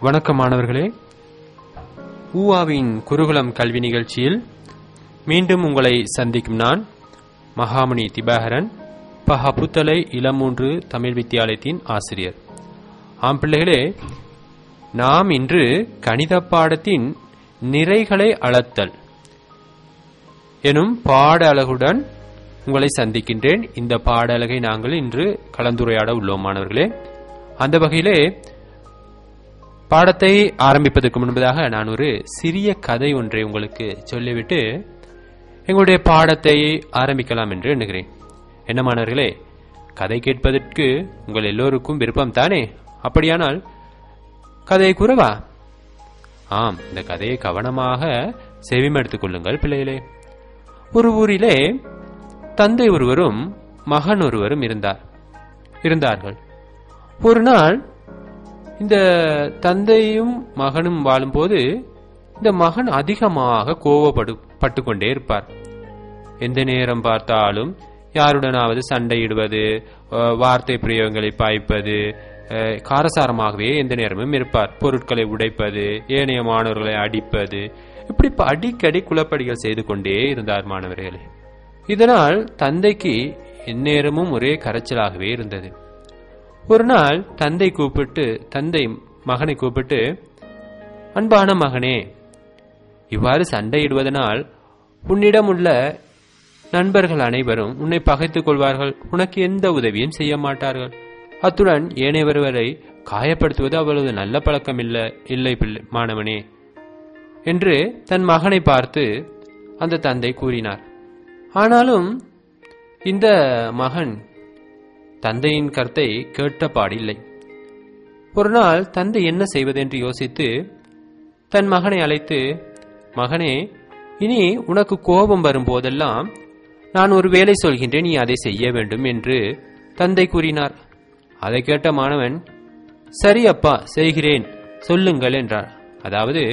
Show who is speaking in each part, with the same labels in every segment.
Speaker 1: வணக்கம் மாணவர்களே ஊவாவின் குருகுலம் கல்வி நிகழ்ச்சியில் மீண்டும் உங்களை சந்திக்கும் நான் மகாமணி திபாகரன் பஹ புத்தலை இளமூன்று தமிழ் வித்தியாலயத்தின் ஆசிரியர் ஆம் பிள்ளைகளே நாம் இன்று கணித பாடத்தின் நிறைகளை அளத்தல் எனும் பாட அழகுடன் உங்களை சந்திக்கின்றேன் இந்த பாட அழகை நாங்கள் இன்று கலந்துரையாட உள்ளோம் மாணவர்களே அந்த வகையிலே பாடத்தை ஆரம்பிப்பதற்கு முன்பதாக நான் ஒரு சிறிய கதை ஒன்றை உங்களுக்கு சொல்லிவிட்டு எங்களுடைய பாடத்தை ஆரம்பிக்கலாம் என்று எண்ணுகிறேன் என்ன மாணவர்களே கதை கேட்பதற்கு உங்கள் எல்லோருக்கும் விருப்பம் தானே அப்படியானால் கதையை கூறவா ஆம் இந்த கதையை கவனமாக செவிமடுத்துக் கொள்ளுங்கள் பிள்ளைகளே ஒரு ஊரிலே தந்தை ஒருவரும் மகன் ஒருவரும் இருந்தார் இருந்தார்கள் ஒரு நாள் இந்த தந்தையும் மகனும் வாழும்போது இந்த மகன் அதிகமாக கோவப்படு பட்டு கொண்டே இருப்பார் எந்த நேரம் பார்த்தாலும் யாருடனாவது சண்டையிடுவது அஹ், வார்த்தை பிரயோகங்களை பாய்ப்பது அஹ், காரசாரமாகவே எந்த நேரமும் இருப்பார் பொருட்களை உடைப்பது ஏனைய மாணவர்களை அடிப்பது இப்படி ப- அடிக்கடி குலப்படிகள் செய்து கொண்டே இருந்தார் மாணவர்களே இதனால் தந்தைக்கு எந்நேரமும் ஒரே கரைச்சலாகவே இருந்தது ஒரு நாள் தந்தை கூப்பிட்டு தந்தை மகனை கூப்பிட்டு அன்பான மகனே இவ்வாறு சண்டையிடுவதனால் உன்னிடம் உள்ள நண்பர்கள் அனைவரும் உன்னை பகைத்துக் கொள்வார்கள் உனக்கு எந்த உதவியும் செய்ய மாட்டார்கள் அத்துடன் ஏனையவர்வரை காயப்படுத்துவது அவ்வளவு நல்ல பழக்கம் இல்ல இல்லை பிள்ளை மாணவனே என்று தன் மகனை பார்த்து அந்த தந்தை கூறினார் ஆனாலும் இந்த மகன் தந்தையின் கருத்தை கேட்டபாடில்லை ஒரு நாள் தந்தை என்ன செய்வதென்று யோசித்து தன் மகனை அழைத்து மகனே இனி உனக்கு கோபம் வரும்போதெல்லாம் நான் ஒரு வேலை சொல்கின்றேன் நீ அதை செய்ய வேண்டும் என்று தந்தை கூறினார் அதை கேட்ட மாணவன் சரி அப்பா செய்கிறேன் சொல்லுங்கள் என்றார் அதாவது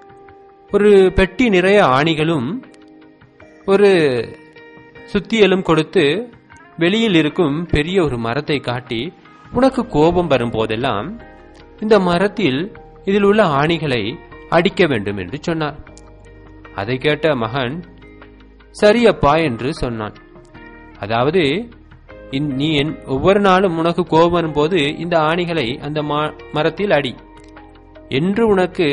Speaker 1: ஒரு பெட்டி நிறைய ஆணிகளும் ஒரு சுத்தியலும் கொடுத்து வெளியில் இருக்கும் பெரிய ஒரு மரத்தை காட்டி உனக்கு கோபம் வரும்போதெல்லாம் இந்த மரத்தில் இதில் உள்ள ஆணிகளை அடிக்க வேண்டும் என்று சொன்னார் அதை கேட்ட மகன் சரி அப்பா என்று சொன்னான் அதாவது இந்- நீ என் ஒவ்வொரு நாளும் உனக்கு கோபம் வரும்போது இந்த ஆணிகளை அந்த மா- மரத்தில் அடி என்று உனக்கு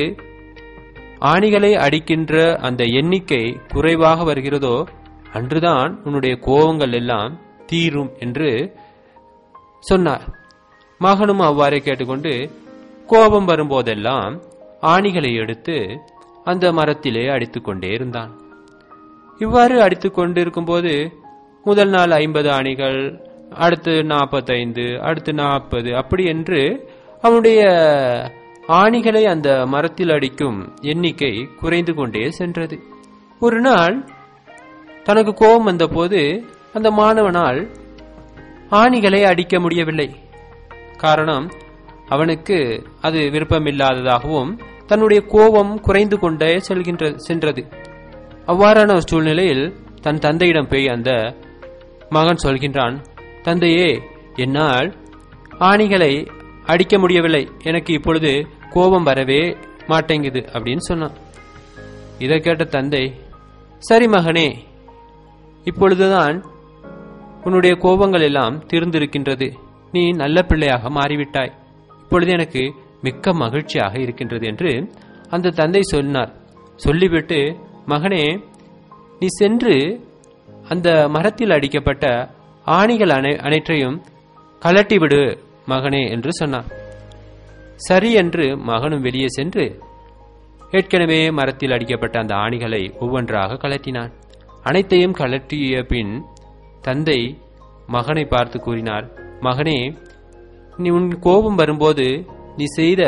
Speaker 1: ஆணிகளை அடிக்கின்ற அந்த எண்ணிக்கை குறைவாக வருகிறதோ அன்றுதான் உன்னுடைய கோபங்கள் எல்லாம் தீரும் என்று சொன்னார் மகனும் அவ்வாறே கேட்டுக்கொண்டு கோபம் வரும்போதெல்லாம் ஆணிகளை எடுத்து அந்த மரத்திலே அடித்துக்கொண்டே இருந்தான் இவ்வாறு அடித்துக் கொண்டிருக்கும்போது முதல் நாள் ஐம்பது ஆணிகள் அடுத்து நாற்பத்தைந்து அடுத்து நாற்பது அப்படி என்று அவனுடைய ஆணிகளை அந்த மரத்தில் அடிக்கும் எண்ணிக்கை குறைந்து கொண்டே சென்றது ஒரு நாள் தனக்கு கோபம் வந்தபோது அந்த மாணவனால் ஆணிகளை அடிக்க முடியவில்லை காரணம் அவனுக்கு அது விருப்பமில்லாததாகவும் தன்னுடைய கோபம் குறைந்து கொண்டே செல்கின்ற சென்றது அவ்வாறான ஒரு சூழ்நிலையில் தன் தந்தையிடம் போய் அந்த மகன் சொல்கின்றான் தந்தையே என்னால் ஆணிகளை அடிக்க முடியவில்லை எனக்கு இப்பொழுது கோபம் வரவே மாட்டேங்குது அப்படின்னு சொன்னான் இதை கேட்ட தந்தை சரி மகனே இப்பொழுதுதான் உன்னுடைய கோபங்கள் எல்லாம் தீர்ந்திருக்கின்றது நீ நல்ல பிள்ளையாக மாறிவிட்டாய் இப்பொழுது எனக்கு மிக்க மகிழ்ச்சியாக இருக்கின்றது என்று அந்த தந்தை சொன்னார் சொல்லிவிட்டு மகனே நீ சென்று அந்த மரத்தில் அடிக்கப்பட்ட ஆணிகள் அனை அனைத்தையும் கலட்டி விடு மகனே என்று சொன்னார் சரி என்று மகனும் வெளியே சென்று ஏற்கனவே மரத்தில் அடிக்கப்பட்ட அந்த ஆணிகளை ஒவ்வொன்றாக கலட்டினான் அனைத்தையும் கலட்டிய பின் தந்தை மகனை பார்த்து கூறினார் மகனே நீ உன் கோபம் வரும்போது நீ செய்த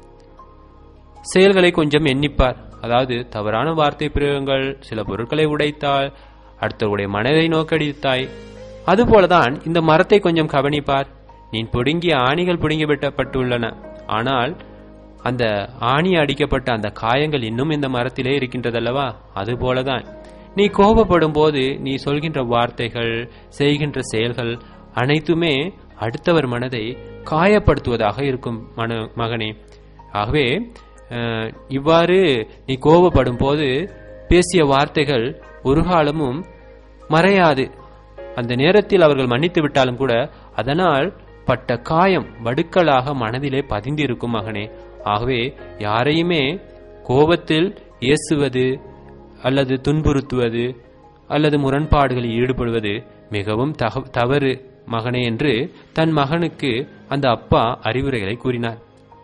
Speaker 1: செயல்களை கொஞ்சம் எண்ணிப்பார் அதாவது தவறான வார்த்தை பிரயோகங்கள் சில பொருட்களை உடைத்தால் அடுத்தவருடைய மனதை நோக்கடித்தாய் அதுபோலதான் இந்த மரத்தை கொஞ்சம் கவனிப்பார் நீ பிடுங்கிய ஆணிகள் பிடுங்கி விட்டப்பட்டுள்ளன ஆனால் அந்த ஆணி அடிக்கப்பட்ட அந்த காயங்கள் இன்னும் இந்த மரத்திலே இருக்கின்றதல்லவா அதுபோலதான் நீ கோபப்படும் போது நீ சொல்கின்ற வார்த்தைகள் செய்கின்ற செயல்கள் அனைத்துமே அடுத்தவர் மனதை காயப்படுத்துவதாக இருக்கும் மன மகனே ஆகவே அஹ், இவ்வாறு நீ கோபப்படும் போது பேசிய வார்த்தைகள் ஒரு காலமும் மறையாது அந்த நேரத்தில் அவர்கள் மன்னித்து விட்டாலும் கூட அதனால் பட்ட காயம் வடுக்களாக மனதிலே பதிந்திருக்கும் மகனே ஆகவே யாரையுமே கோபத்தில் ஏசுவது அல்லது துன்புறுத்துவது அல்லது முரண்பாடுகளில் ஈடுபடுவது மிகவும் தக- தவறு மகனே என்று தன் மகனுக்கு அந்த அப்பா அறிவுரைகளை கூறினார்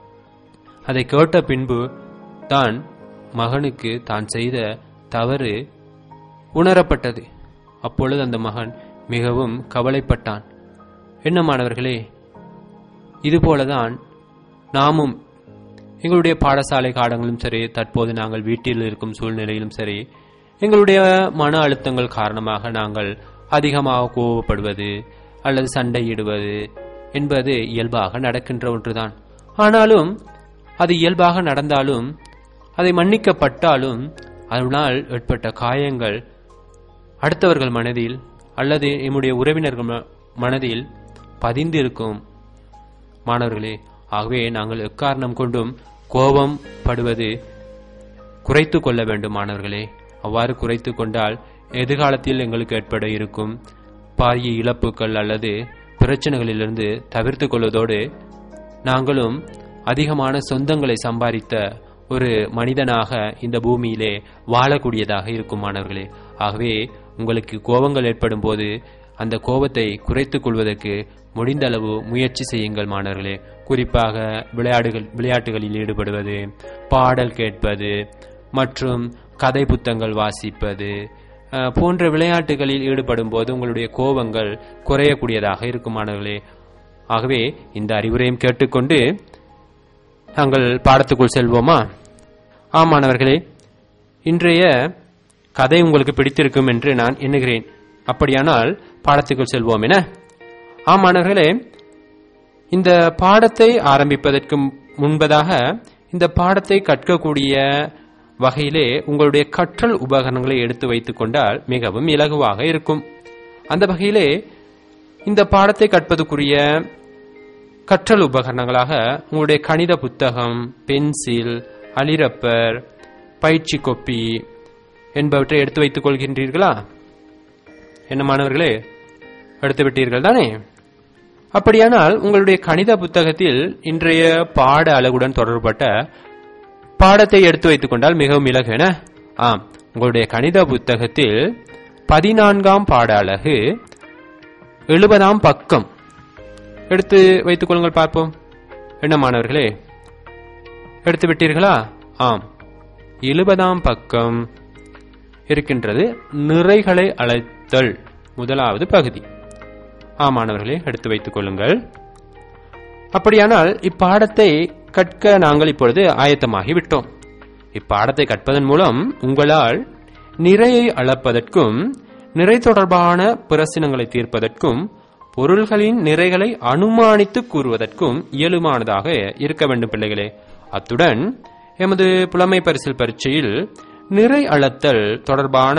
Speaker 1: அதை கேட்ட பின்பு தான் மகனுக்கு தான் செய்த தவறு உணரப்பட்டது அப்பொழுது அந்த மகன் மிகவும் கவலைப்பட்டான் என்ன மாணவர்களே இதுபோலதான் நாமும் எங்களுடைய பாடசாலை காலங்களும் சரி தற்போது நாங்கள் வீட்டில் இருக்கும் சூழ்நிலையிலும் சரி எங்களுடைய மன அழுத்தங்கள் காரணமாக நாங்கள் அதிகமாக கோபப்படுவது அல்லது சண்டையிடுவது என்பது இயல்பாக நடக்கின்ற ஒன்றுதான் ஆனாலும் அது இயல்பாக நடந்தாலும் அதை மன்னிக்கப்பட்டாலும் அதனால் ஏற்பட்ட காயங்கள் அடுத்தவர்கள் மனதில் அல்லது எம்முடைய உறவினர்கள் ம- மனதில் பதிந்திருக்கும் மாணவர்களே ஆகவே நாங்கள் எக்காரணம் கொண்டும் கோபம் படுவது குறைத்து கொள்ள வேண்டும் மாணவர்களே அவ்வாறு குறைத்து கொண்டால் எதிர்காலத்தில் எங்களுக்கு ஏற்பட இருக்கும் பாரிய இழப்புகள் அல்லது பிரச்சனைகளிலிருந்து தவிர்த்து கொள்வதோடு நாங்களும் அதிகமான சொந்தங்களை சம்பாதித்த ஒரு மனிதனாக இந்த பூமியிலே வாழக்கூடியதாக இருக்கும் மாணவர்களே ஆகவே உங்களுக்கு கோபங்கள் ஏற்படும் போது அந்த கோபத்தை குறைத்துக் கொள்வதற்கு முடிந்த அளவு முயற்சி செய்யுங்கள் மாணவர்களே குறிப்பாக விளையாடுகள் விளையாட்டுகளில் ஈடுபடுவது பாடல் கேட்பது மற்றும் கதை புத்தகங்கள் வாசிப்பது அஹ், போன்ற விளையாட்டுகளில் ஈடுபடும் போது உங்களுடைய கோபங்கள் குறையக்கூடியதாக இருக்கும் மாணவர்களே ஆகவே இந்த அறிவுரையும் கேட்டுக்கொண்டு நாங்கள் பாடத்துக்குள் செல்வோமா ஆம் மாணவர்களே இன்றைய கதை உங்களுக்கு பிடித்திருக்கும் என்று நான் எண்ணுகிறேன் அப்படியானால் பாடத்துக்குள் செல்வோம் என ஆம் மாணவர்களே இந்த பாடத்தை ஆரம்பிப்பதற்கு முன்பதாக இந்த பாடத்தை கற்கக்கூடிய வகையிலே உங்களுடைய கற்றல் உபகரணங்களை எடுத்து வைத்துக் கொண்டால் மிகவும் இலகுவாக இருக்கும் அந்த வகையிலே இந்த பாடத்தை கற்பதற்குரிய கற்றல் உபகரணங்களாக உங்களுடைய கணித புத்தகம் பென்சில் அலிரப்பர் பயிற்சி கொப்பி என்பவற்றை எடுத்து வைத்துக் கொள்கின்றீர்களா என்ன மாணவர்களே எடுத்து விட்டீர்கள் தானே அப்படியானால் உங்களுடைய கணித புத்தகத்தில் இன்றைய பாட அழகுடன் தொடர்பட்ட பாடத்தை எடுத்து வைத்துக் கொண்டால் மிகவும் இலகு என ஆம் உங்களுடைய கணித புத்தகத்தில் பதினான்காம் பாட அழகு எழுபதாம் பக்கம் எடுத்து வைத்துக் கொள்ளுங்கள் பார்ப்போம் என்ன மாணவர்களே எடுத்து விட்டீர்களா ஆம் எழுபதாம் பக்கம் இருக்கின்றது நிறைகளை அழைத்தல் முதலாவது பகுதி ஆம் மாணவர்களே எடுத்து வைத்துக் கொள்ளுங்கள் அப்படியானால் இப்பாடத்தை கற்க நாங்கள் இப்பொழுது ஆயத்தமாகி விட்டோம் இப்பாடத்தை கற்பதன் மூலம் உங்களால் நிறையை அளப்பதற்கும் நிறை தொடர்பான பிரச்சனைகளை தீர்ப்பதற்கும் பொருள்களின் நிறைகளை அனுமானித்து கூறுவதற்கும் இயலுமானதாக இருக்க வேண்டும் பிள்ளைகளே அத்துடன் எமது புலமை பரிசில் பரீட்சையில் நிறை அளத்தல் தொடர்பான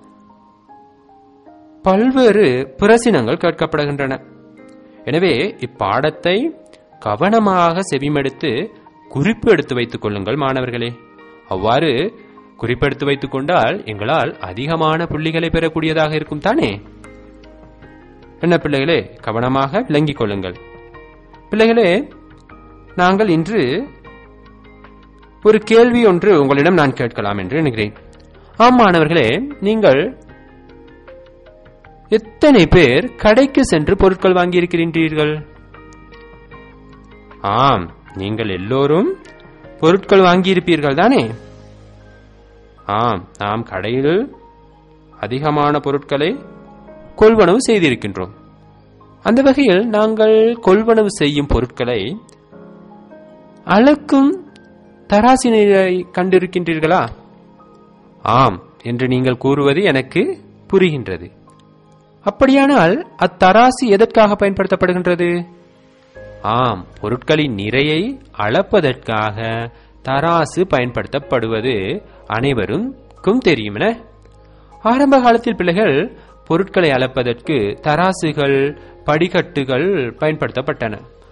Speaker 1: பல்வேறு பிரசினங்கள் கேட்கப்படுகின்றன எனவே இப்பாடத்தை கவனமாக செவிமடுத்து குறிப்பு எடுத்து வைத்துக் கொள்ளுங்கள் மாணவர்களே அவ்வாறு குறிப்பெடுத்து வைத்துக் கொண்டால் எங்களால் அதிகமான புள்ளிகளை பெறக்கூடியதாக இருக்கும் தானே என்ன பிள்ளைகளே கவனமாக விளங்கிக் கொள்ளுங்கள் பிள்ளைகளே நாங்கள் இன்று ஒரு கேள்வி ஒன்று உங்களிடம் நான் கேட்கலாம் என்று எண்ணுகிறேன் ஆம் மாணவர்களே நீங்கள் எத்தனை பேர் கடைக்கு சென்று பொருட்கள் வாங்கியிருக்கின்றீர்கள் ஆம் நீங்கள் எல்லோரும் பொருட்கள் வாங்கியிருப்பீர்கள் தானே ஆம் நாம் கடையில் அதிகமான பொருட்களை கொள்வனவு செய்திருக்கின்றோம் அந்த வகையில் நாங்கள் கொள்வனவு செய்யும் பொருட்களை அளக்கும் தராசினை கண்டிருக்கின்றீர்களா ஆம் என்று நீங்கள் கூறுவது எனக்கு புரிகின்றது அப்படியானால் அத்தராசு எதற்காக பயன்படுத்தப்படுகின்றது ஆம் பொருட்களின் நிறையை அளப்பதற்காக தராசு பயன்படுத்தப்படுவது அனைவருக்கும் தெரியும் என ஆரம்ப காலத்தில் பிள்ளைகள் பொருட்களை அளப்பதற்கு தராசுகள் படிக்கட்டுகள் பயன்படுத்தப்பட்டன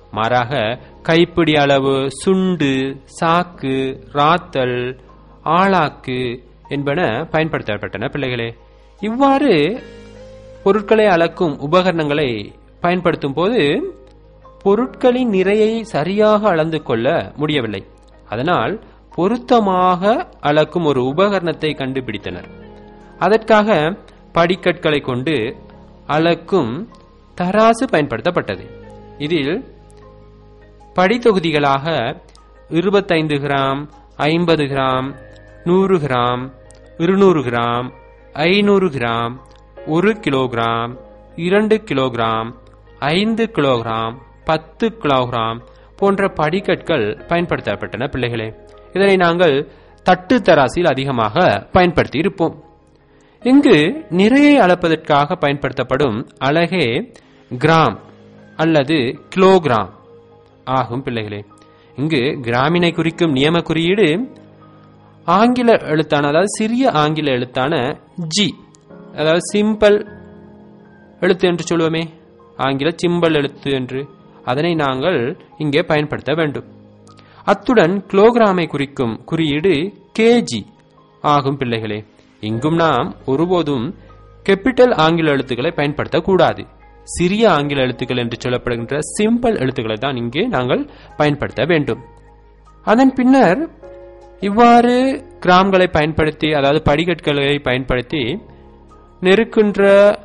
Speaker 1: மாறாக கைப்பிடி அளவு சுண்டு சாக்கு ராத்தல் ஆளாக்கு என்பன பயன்படுத்தப்பட்டன பிள்ளைகளே இவ்வாறு பொருட்களை அளக்கும் உபகரணங்களை பயன்படுத்தும் போது பொருட்களின் நிறையை சரியாக அளந்து கொள்ள முடியவில்லை அதனால் பொருத்தமாக அளக்கும் ஒரு உபகரணத்தை கண்டுபிடித்தனர் அதற்காக படிக்கற்களை கொண்டு அளக்கும் தராசு பயன்படுத்தப்பட்டது இதில் படித்தொகுதிகளாக இருபத்தைந்து கிராம் ஐம்பது கிராம் நூறு கிராம் இருநூறு கிராம் ஐநூறு கிராம் ஒரு கிலோகிராம் இரண்டு கிலோகிராம் ஐந்து கிலோகிராம் பத்து கிலோகிராம் போன்ற படிக்கற்கள் பயன்படுத்தப்பட்டன பிள்ளைகளே இதனை நாங்கள் தட்டு தராசில் அதிகமாக பயன்படுத்தி இருப்போம் இங்கு நிறையை அளப்பதற்காக பயன்படுத்தப்படும் அலகே கிராம் அல்லது கிலோகிராம் ஆகும் பிள்ளைகளே இங்கு கிராமினை குறிக்கும் நியம குறியீடு ஆங்கில எழுத்தான அதாவது சிறிய ஆங்கில எழுத்தான ஜி அதாவது சிம்பிள் எழுத்து என்று சொல்லுவோமே ஆங்கில சிம்பல் எழுத்து என்று அதனை நாங்கள் இங்கே பயன்படுத்த வேண்டும் அத்துடன் கிலோகிராமை குறிக்கும் குறியீடு கேஜி ஆகும் பிள்ளைகளே இங்கும் நாம் ஒருபோதும் கேபிட்டல் ஆங்கில எழுத்துக்களை பயன்படுத்தக்கூடாது சிறிய ஆங்கில எழுத்துக்கள் என்று சொல்லப்படுகின்ற சிம்பிள் எழுத்துக்களை தான் இங்கே நாங்கள் பயன்படுத்த வேண்டும் அதன் பின்னர் இவ்வாறு கிராம்களை பயன்படுத்தி அதாவது படிக்கற்களை பயன்படுத்தி நெருக்கின்ற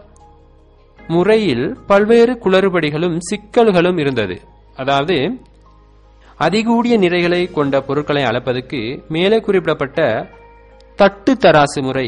Speaker 1: முறையில் பல்வேறு குளறுபடிகளும் சிக்கல்களும் இருந்தது அதாவது அதிகூடிய நிறைகளை கொண்ட பொருட்களை அளப்பதற்கு மேலே குறிப்பிடப்பட்ட தட்டு தராசு முறை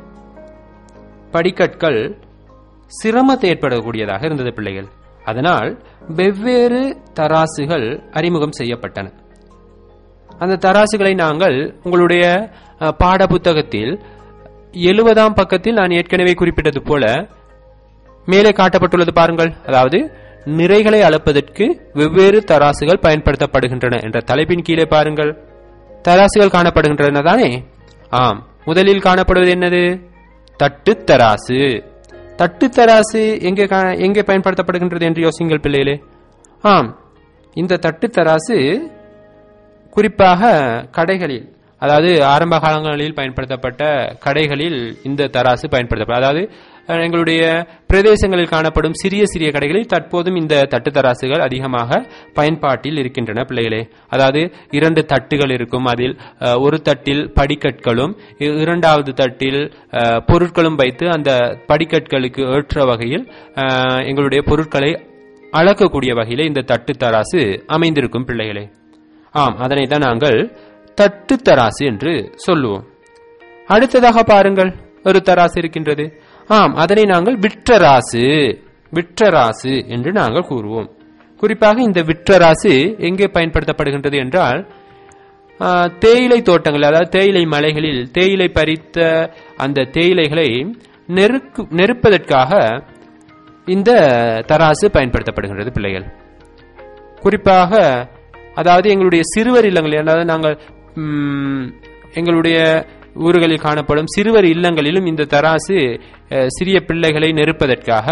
Speaker 1: படிக்கற்கள் சிரமத்தை ஏற்படக்கூடியதாக இருந்தது பிள்ளைகள் அதனால் வெவ்வேறு தராசுகள் அறிமுகம் செய்யப்பட்டன அந்த தராசுகளை நாங்கள் உங்களுடைய அஹ், பாட புத்தகத்தில் எழுபதாம் பக்கத்தில் நான் ஏற்கனவே குறிப்பிட்டது போல மேலே காட்டப்பட்டுள்ளது பாருங்கள் அதாவது நிறைகளை அளப்பதற்கு வெவ்வேறு தராசுகள் பயன்படுத்தப்படுகின்றன என்ற தலைப்பின் கீழே பாருங்கள் தராசுகள் காணப்படுகின்றன தானே ஆம் முதலில் காணப்படுவது என்னது தட்டு தராசு தட்டு தராசு எங்கே கா- எங்கே பயன்படுத்தப்படுகின்றது என்று யோசிங்கள் பிள்ளைகளே ஆம் இந்த தட்டு தராசு குறிப்பாக கடைகளில் அதாவது ஆரம்ப காலங்களில் பயன்படுத்தப்பட்ட கடைகளில் இந்த தராசு பயன்படுத்தப்படும் அதாவது அஹ், எங்களுடைய பிரதேசங்களில் காணப்படும் சிறிய சிறிய கடைகளில் தற்போதும் இந்த தட்டு தராசுகள் அதிகமாக பயன்பாட்டில் இருக்கின்றன பிள்ளைகளே அதாவது இரண்டு தட்டுகள் இருக்கும் அதில் அஹ், ஒரு தட்டில் படிக்கற்களும் இ- இரண்டாவது தட்டில் அஹ், பொருட்களும் வைத்து அந்த படிக்கற்களுக்கு ஏற்ற வகையில் அஹ், எங்களுடைய பொருட்களை அளக்கக்கூடிய வகையில் இந்த தட்டு தராசு அமைந்திருக்கும் பிள்ளைகளே ஆம் அதனை தான் நாங்கள் தட்டு தராசு என்று சொல்லுவோம் அடுத்ததாக பாருங்கள் ஒரு தராசு இருக்கின்றது ஆம் அதனை நாங்கள் விற்றராசு விற்றராசு என்று நாங்கள் கூறுவோம் குறிப்பாக இந்த விற்றராசு எங்கே பயன்படுத்தப்படுகின்றது என்றால் ஆ, தேயிலை தோட்டங்கள் அதாவது தேயிலை மலைகளில் தேயிலை பறித்த அந்த தேயிலைகளை நெருக்கு நெருப்பதற்காக இந்த தராசு பயன்படுத்தப்படுகின்றது பிள்ளைகள் குறிப்பாக அதாவது எங்களுடைய சிறுவர் இல்லங்களில் அதாவது நாங்கள் ம், எங்களுடைய ஊர்களில் காணப்படும் சிறுவர் இல்லங்களிலும் இந்த தராசு அஹ், சிறிய பிள்ளைகளை நெருப்பதற்காக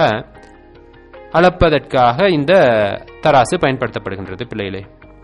Speaker 1: அளப்பதற்காக இந்த தராசு பயன்படுத்தப்படுகின்றது பிள்ளைகளே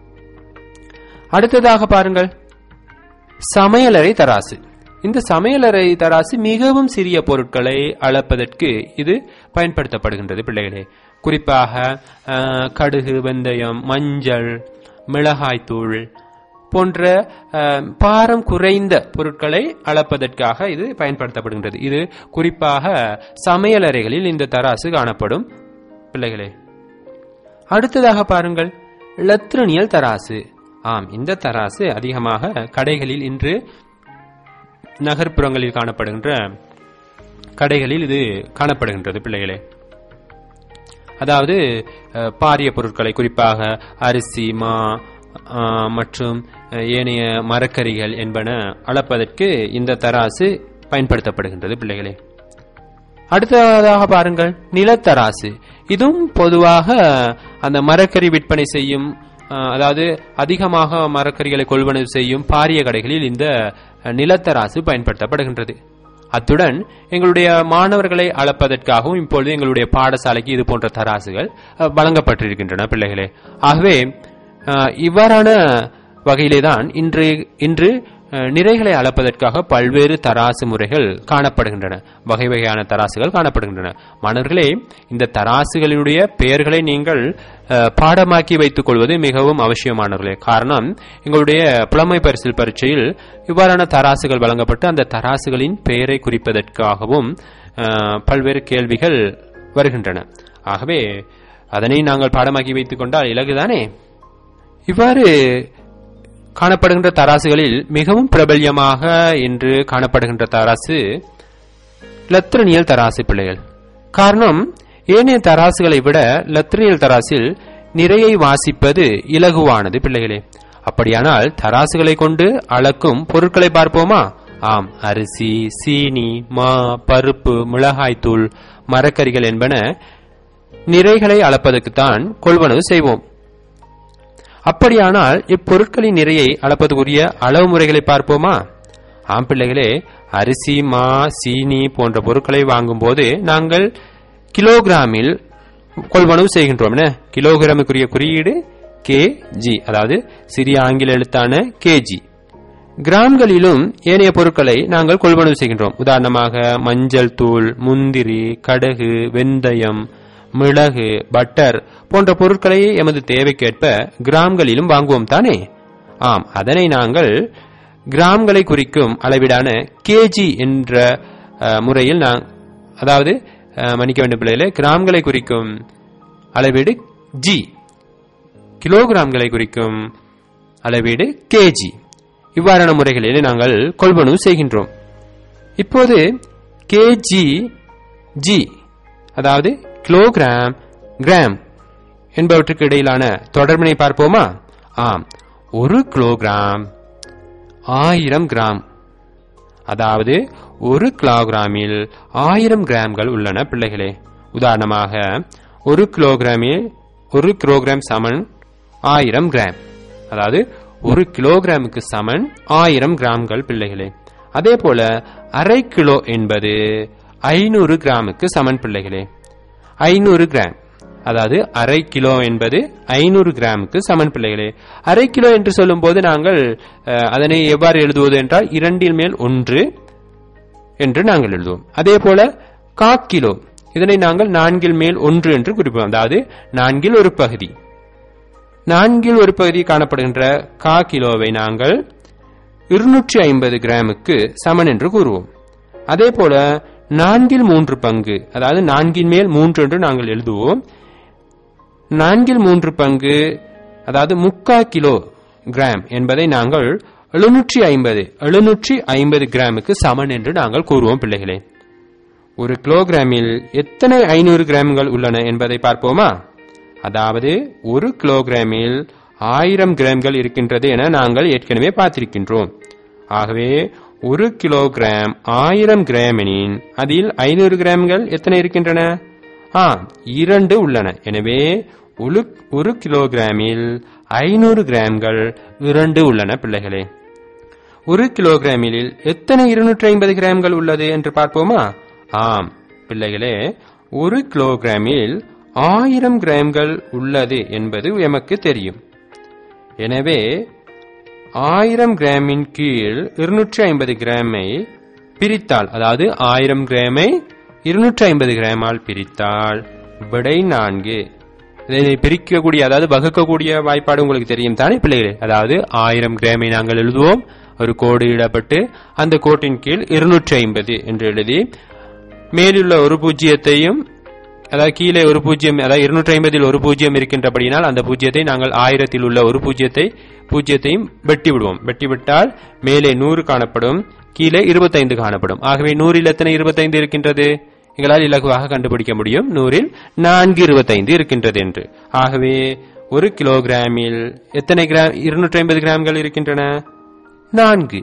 Speaker 1: அடுத்ததாக பாருங்கள் சமையலறை தராசு இந்த சமையலறை தராசு மிகவும் சிறிய பொருட்களை அளப்பதற்கு இது பயன்படுத்தப்படுகின்றது பிள்ளைகளே குறிப்பாக அஹ், கடுகு வெந்தயம் மஞ்சள் மிளகாய்த்தூள் போன்ற அஹ், பாரம் குறைந்த பொருட்களை அளப்பதற்காக இது பயன்படுத்தப்படுகின்றது இது குறிப்பாக சமையலறைகளில் இந்த தராசு காணப்படும் பிள்ளைகளே அடுத்ததாக பாருங்கள் லத்ரனியல் தராசு ஆம் இந்த தராசு அதிகமாக கடைகளில் இன்று நகர்ப்புறங்களில் காணப்படுகின்ற கடைகளில் இது காணப்படுகின்றது பிள்ளைகளே அதாவது அஹ், பாரிய பொருட்களை குறிப்பாக அரிசி மா அஹ், மற்றும் அஹ், ஏனைய மரக்கறிகள் என்பன அளப்பதற்கு இந்த தராசு பயன்படுத்தப்படுகின்றது பிள்ளைகளே அடுத்ததாக பாருங்கள் நிலத்தராசு இதுவும் பொதுவாக அந்த மரக்கறி விற்பனை செய்யும் அஹ், அதாவது அதிகமாக மரக்கறிகளை கொள்வனவு செய்யும் பாரிய கடைகளில் இந்த அஹ், நிலத்தராசு பயன்படுத்தப்படுகின்றது அத்துடன் எங்களுடைய மாணவர்களை அளப்பதற்காகவும் இப்பொழுது எங்களுடைய பாடசாலைக்கு இது போன்ற தராசுகள் அஹ், வழங்கப்பட்டிருக்கின்றன பிள்ளைகளே ஆகவே அஹ், இவ்வாறான வகையிலே தான் இன்று இன்று அஹ், நிறைகளை அளப்பதற்காக பல்வேறு தராசு முறைகள் காணப்படுகின்றன வகை வகையான தராசுகள் காணப்படுகின்றன மாணவர்களே இந்த தராசுகளுடைய பெயர்களை நீங்கள் அஹ், பாடமாக்கி வைத்துக் கொள்வது மிகவும் அவசியமானவர்களே காரணம் எங்களுடைய புலமை பரிசில் பரீட்சையில் இவ்வாறான தராசுகள் வழங்கப்பட்டு அந்த தராசுகளின் பெயரை குறிப்பதற்காகவும் அஹ், பல்வேறு கேள்விகள் வருகின்றன ஆகவே அதனை நாங்கள் பாடமாக்கி வைத்துக் கொண்டால் இலகுதானே இவ்வாறு காணப்படுகின்ற தராசுகளில் மிகவும் பிரபல்யமாக இன்று காணப்படுகின்ற தராசு லத்திரனியல் தராசு பிள்ளைகள் காரணம் ஏனைய தராசுகளை விட லத்திரனியல் தராசில் நிறையை வாசிப்பது இலகுவானது பிள்ளைகளே அப்படியானால் தராசுகளை கொண்டு அளக்கும் பொருட்களை பார்ப்போமா ஆம் அரிசி சீனி மா பருப்பு மிளகாய்த்தூள் மரக்கறிகள் என்பன நிறைகளை அளப்பதற்குத்தான் கொள்வனவு செய்வோம் அப்படியானால் இப்பொருட்களின் நிறையை அளப்பதற்குரிய அளவு முறைகளை பார்ப்போமா ஆம் பிள்ளைகளே அரிசி மா சீனி போன்ற பொருட்களை வாங்கும்போது நாங்கள் கிலோகிராமில் கொள்வனவு செய்கின்றோம் என்ன கிலோகிராமுக்குரிய குறியீடு கே ஜி அதாவது சிறிய ஆங்கில எழுத்தான கேஜி கிராம்களிலும் ஏனைய பொருட்களை நாங்கள் கொள்வனவு செய்கின்றோம் உதாரணமாக மஞ்சள் தூள் முந்திரி கடுகு வெந்தயம் மிளகு பட்டர் போன்ற பொருட்களை எமது தேவைக்கேற்ப கிராம்களிலும் வாங்குவோம் தானே ஆம் அதனை நாங்கள் கிராம்களை குறிக்கும் அளவீடான கேஜி என்ற அஹ், முறையில் நான் அதாவது அஹ், மன்னிக்க வேண்டும் பிள்ளைகளே கிராம்களை குறிக்கும் அளவீடு ஜி கிலோகிராம்களை குறிக்கும் அளவீடு கேஜி இவ்வாறான முறைகளிலே நாங்கள் கொள்வனவு செய்கின்றோம் இப்போது கேஜி ஜி அதாவது கிலோகிராம் கிராம் என்பவற்றுக்கு இடையிலான தொடர்பினை பார்ப்போமா ஆம் ஒரு கிலோகிராம் ஆயிரம் கிராம் அதாவது ஒரு கிலோகிராமில் ஆயிரம் கிராம்கள் உள்ளன பிள்ளைகளே உதாரணமாக ஒரு கிலோகிராமில் ஒரு கிலோகிராம் சமன் ஆயிரம் கிராம் அதாவது ஒரு கிலோகிராமுக்கு சமன் ஆயிரம் கிராம்கள் பிள்ளைகளே அதே போல அரை கிலோ என்பது ஐநூறு கிராமுக்கு சமன் பிள்ளைகளே ஐநூறு கிராம் அதாவது அரை கிலோ என்பது ஐநூறு கிராமுக்கு சமன் பிள்ளைகளே அரை கிலோ என்று சொல்லும்போது நாங்கள் அஹ், அதனை எவ்வாறு எழுதுவது என்றால் இரண்டில் மேல் ஒன்று என்று நாங்கள் எழுதுவோம் அதே போல கா கிலோ இதனை நாங்கள் நான்கில் மேல் ஒன்று என்று குறிப்போம் அதாவது நான்கில் ஒரு பகுதி நான்கில் ஒரு பகுதி காணப்படுகின்ற கா கிலோவை நாங்கள் இருநூற்றி ஐம்பது கிராமுக்கு சமன் என்று கூறுவோம் அதே போல நான்கில் மூன்று பங்கு அதாவது நான்கின் மேல் மூன்று என்று நாங்கள் எழுதுவோம் நான்கில் மூன்று பங்கு அதாவது முக்கா கிலோ கிராம் என்பதை நாங்கள் எழுநூற்றி ஐம்பது எழுநூற்றி ஐம்பது கிராமுக்கு சமன் என்று நாங்கள் கூறுவோம் பிள்ளைகளே ஒரு கிலோகிராமில் எத்தனை ஐநூறு கிராம்கள் உள்ளன என்பதை பார்ப்போமா அதாவது ஒரு கிலோகிராமில் ஆயிரம் கிராம்கள் இருக்கின்றது என நாங்கள் ஏற்கனவே பார்த்திருக்கின்றோம் ஆகவே ஒரு கிலோகிராம் ஆயிரம் கிராம் எனின் அதில் ஐநூறு கிராம்கள் எத்தனை இருக்கின்றன ஆ இரண்டு உள்ளன எனவே ஒரு ஒரு கிலோகிராமில் ஐநூறு கிராம்கள் இரண்டு உள்ளன பிள்ளைகளே ஒரு கிலோகிராமில் எத்தனை இருநூற்றி ஐம்பது கிராம்கள் உள்ளது என்று பார்ப்போமா ஆம் பிள்ளைகளே ஒரு கிலோகிராமில் ஆயிரம் கிராம்கள் உள்ளது என்பது எமக்கு தெரியும் எனவே ஆயிரம் கிராமின் கீழ் இருநூற்றி ஐம்பது கிராமை பிரித்தால் அதாவது ஆயிரம் கிராமை இருநூற்றி ஐம்பது கிராமால் பிரித்தால் விடை நான்கு இதை பிரிக்கக்கூடிய அதாவது வகுக்கக்கூடிய வாய்ப்பாடு உங்களுக்கு தெரியும் தானே பிள்ளைகளே அதாவது ஆயிரம் கிராமை நாங்கள் எழுதுவோம் ஒரு கோடு இடப்பட்டு அந்த கோட்டின் கீழ் இருநூற்றி ஐம்பது என்று எழுதி மேலுள்ள ஒரு பூஜ்ஜியத்தையும் அதாவது கீழே ஒரு பூஜ்ஜியம் அதாவது இருநூற்றி ஐம்பதில் ஒரு பூஜ்ஜியம் இருக்கின்றபடியினால் அந்த பூஜ்ஜியத்தை நாங்கள் ஆயிரத்தில் உள்ள ஒரு பூஜ்ஜியத்தை பூஜ்ஜியத்தையும் வெட்டி விடுவோம் வெட்டி விட்டால் மேலே நூறு காணப்படும் கீழே இருபத்தைந்து காணப்படும் ஆகவே நூறில் எத்தனை இருபத்தைந்து இருக்கின்றது எங்களால் இலகுவாக கண்டுபிடிக்க முடியும் நூறில் நான்கு இருபத்தைந்து இருக்கின்றது என்று ஆகவே ஒரு கிலோகிராமில் எத்தனை கிராம் இருநூற்றி ஐம்பது கிராம்கள் இருக்கின்றன நான்கு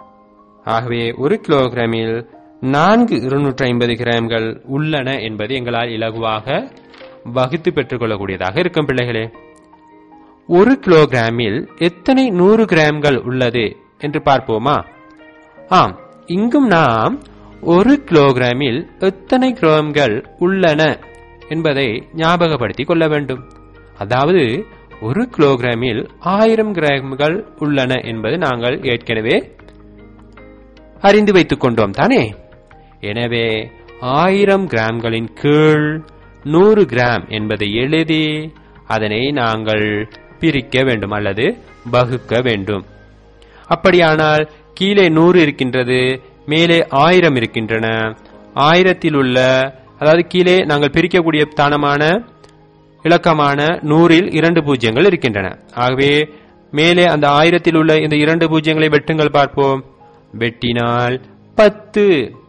Speaker 1: ஆகவே ஒரு கிலோகிராமில் நான்கு இருநூற்றி ஐம்பது கிராம்கள் உள்ளன என்பது எங்களால் இலகுவாக வகுத்து பெற்றுக்கொள்ளக்கூடியதாக இருக்கும் பிள்ளைகளே ஒரு கிலோகிராமில் எத்தனை நூறு கிராம்கள் உள்ளது என்று பார்ப்போமா ஆம் இங்கும் நாம் ஒரு கிலோகிராமில் எத்தனை கிராம்கள் உள்ளன என்பதை ஞாபகப்படுத்திக் கொள்ள வேண்டும் அதாவது ஒரு கிலோகிராமில் ஆயிரம் கிராம்கள் உள்ளன என்பது நாங்கள் ஏற்கனவே அறிந்து வைத்துக் கொண்டோம் தானே எனவே ஆயிரம் கிராம்களின் கீழ் நூறு கிராம் என்பதை எழுதி அதனை நாங்கள் பிரிக்க வேண்டும் அல்லது வகுக்க வேண்டும் அப்படியானால் கீழே நூறு இருக்கின்றது மேலே ஆயிரம் இருக்கின்றன ஆயிரத்தில் உள்ள அதாவது கீழே நாங்கள் பிரிக்கக்கூடிய தானமான இலக்கமான நூறில் இரண்டு பூஜ்ஜியங்கள் இருக்கின்றன ஆகவே மேலே அந்த ஆயிரத்தில் உள்ள இந்த இரண்டு பூஜ்ஜியங்களை வெட்டுங்கள் பார்ப்போம் வெட்டினால் பத்து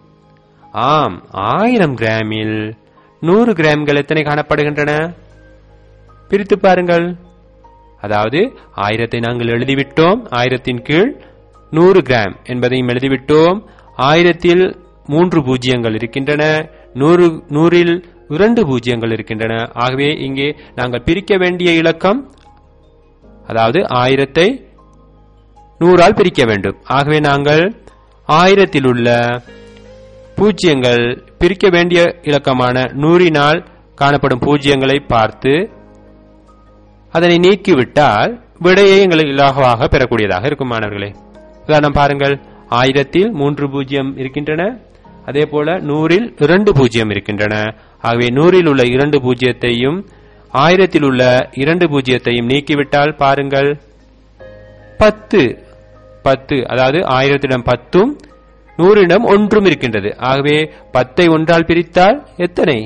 Speaker 1: ஆம் ஆயிரம் கிராமில் நூறு கிராம்கள் எத்தனை காணப்படுகின்றன பிரித்து பாருங்கள் அதாவது ஆயிரத்தை நாங்கள் எழுதிவிட்டோம் ஆயிரத்தின் கீழ் நூறு கிராம் என்பதையும் எழுதிவிட்டோம் ஆயிரத்தில் மூன்று பூஜ்ஜியங்கள் இருக்கின்றன நூறு நூறில் இரண்டு பூஜ்ஜியங்கள் இருக்கின்றன ஆகவே இங்கே நாங்கள் பிரிக்க வேண்டிய இலக்கம் அதாவது ஆயிரத்தை நூறால் பிரிக்க வேண்டும் ஆகவே நாங்கள் ஆயிரத்தில் உள்ள பூஜ்ஜியங்கள் பிரிக்க வேண்டிய இலக்கமான நூறினால் காணப்படும் பூஜ்ஜியங்களை பார்த்து அதனை நீக்கிவிட்டால் விடையை எங்களுக்கு இலகுவாக பெறக்கூடியதாக இருக்கும் மாணவர்களே உதாரணம் பாருங்கள் ஆயிரத்தில் மூன்று பூஜ்ஜியம் இருக்கின்றன அதே போல நூறில் இரண்டு பூஜ்ஜியம் இருக்கின்றன ஆகவே நூறில் உள்ள இரண்டு பூஜ்ஜியத்தையும் ஆயிரத்தில் உள்ள இரண்டு பூஜ்ஜியத்தையும் நீக்கிவிட்டால் பாருங்கள் பத்து பத்து அதாவது ஆயிரத்திடம் பத்தும் நூறிடம் ஒன்றும் இருக்கின்றது ஆகவே பத்தை ஒன்றால் பிரித்தால் எத்தனை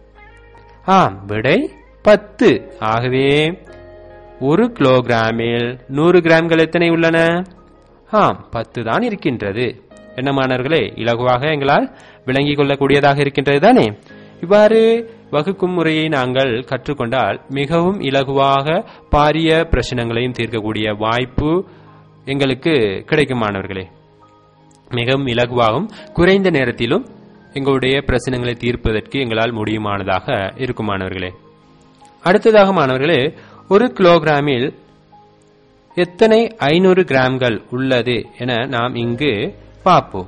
Speaker 1: ஆம் விடை பத்து ஆகவே ஒரு கிலோகிராமில் நூறு கிராம்கள் எத்தனை உள்ளன ஆம் பத்து தான் இருக்கின்றது என்ன மாணவர்களே இலகுவாக எங்களால் விளங்கிக் கொள்ளக்கூடியதாக இருக்கின்றது தானே இவ்வாறு வகுக்கும் முறையை நாங்கள் கற்றுக்கொண்டால் மிகவும் இலகுவாக பாரிய பிரச்சனைகளையும் தீர்க்கக்கூடிய வாய்ப்பு எங்களுக்கு கிடைக்கும் மாணவர்களே மிகவும் இலகுவாகவும் குறைந்த நேரத்திலும் எங்களுடைய பிரச்சனைகளை தீர்ப்பதற்கு எங்களால் முடியுமானதாக இருக்கும் மாணவர்களே அடுத்ததாக மாணவர்களே ஒரு கிலோகிராமில் எத்தனை ஐநூறு கிராம்கள் உள்ளது என நாம் இங்கு பார்ப்போம்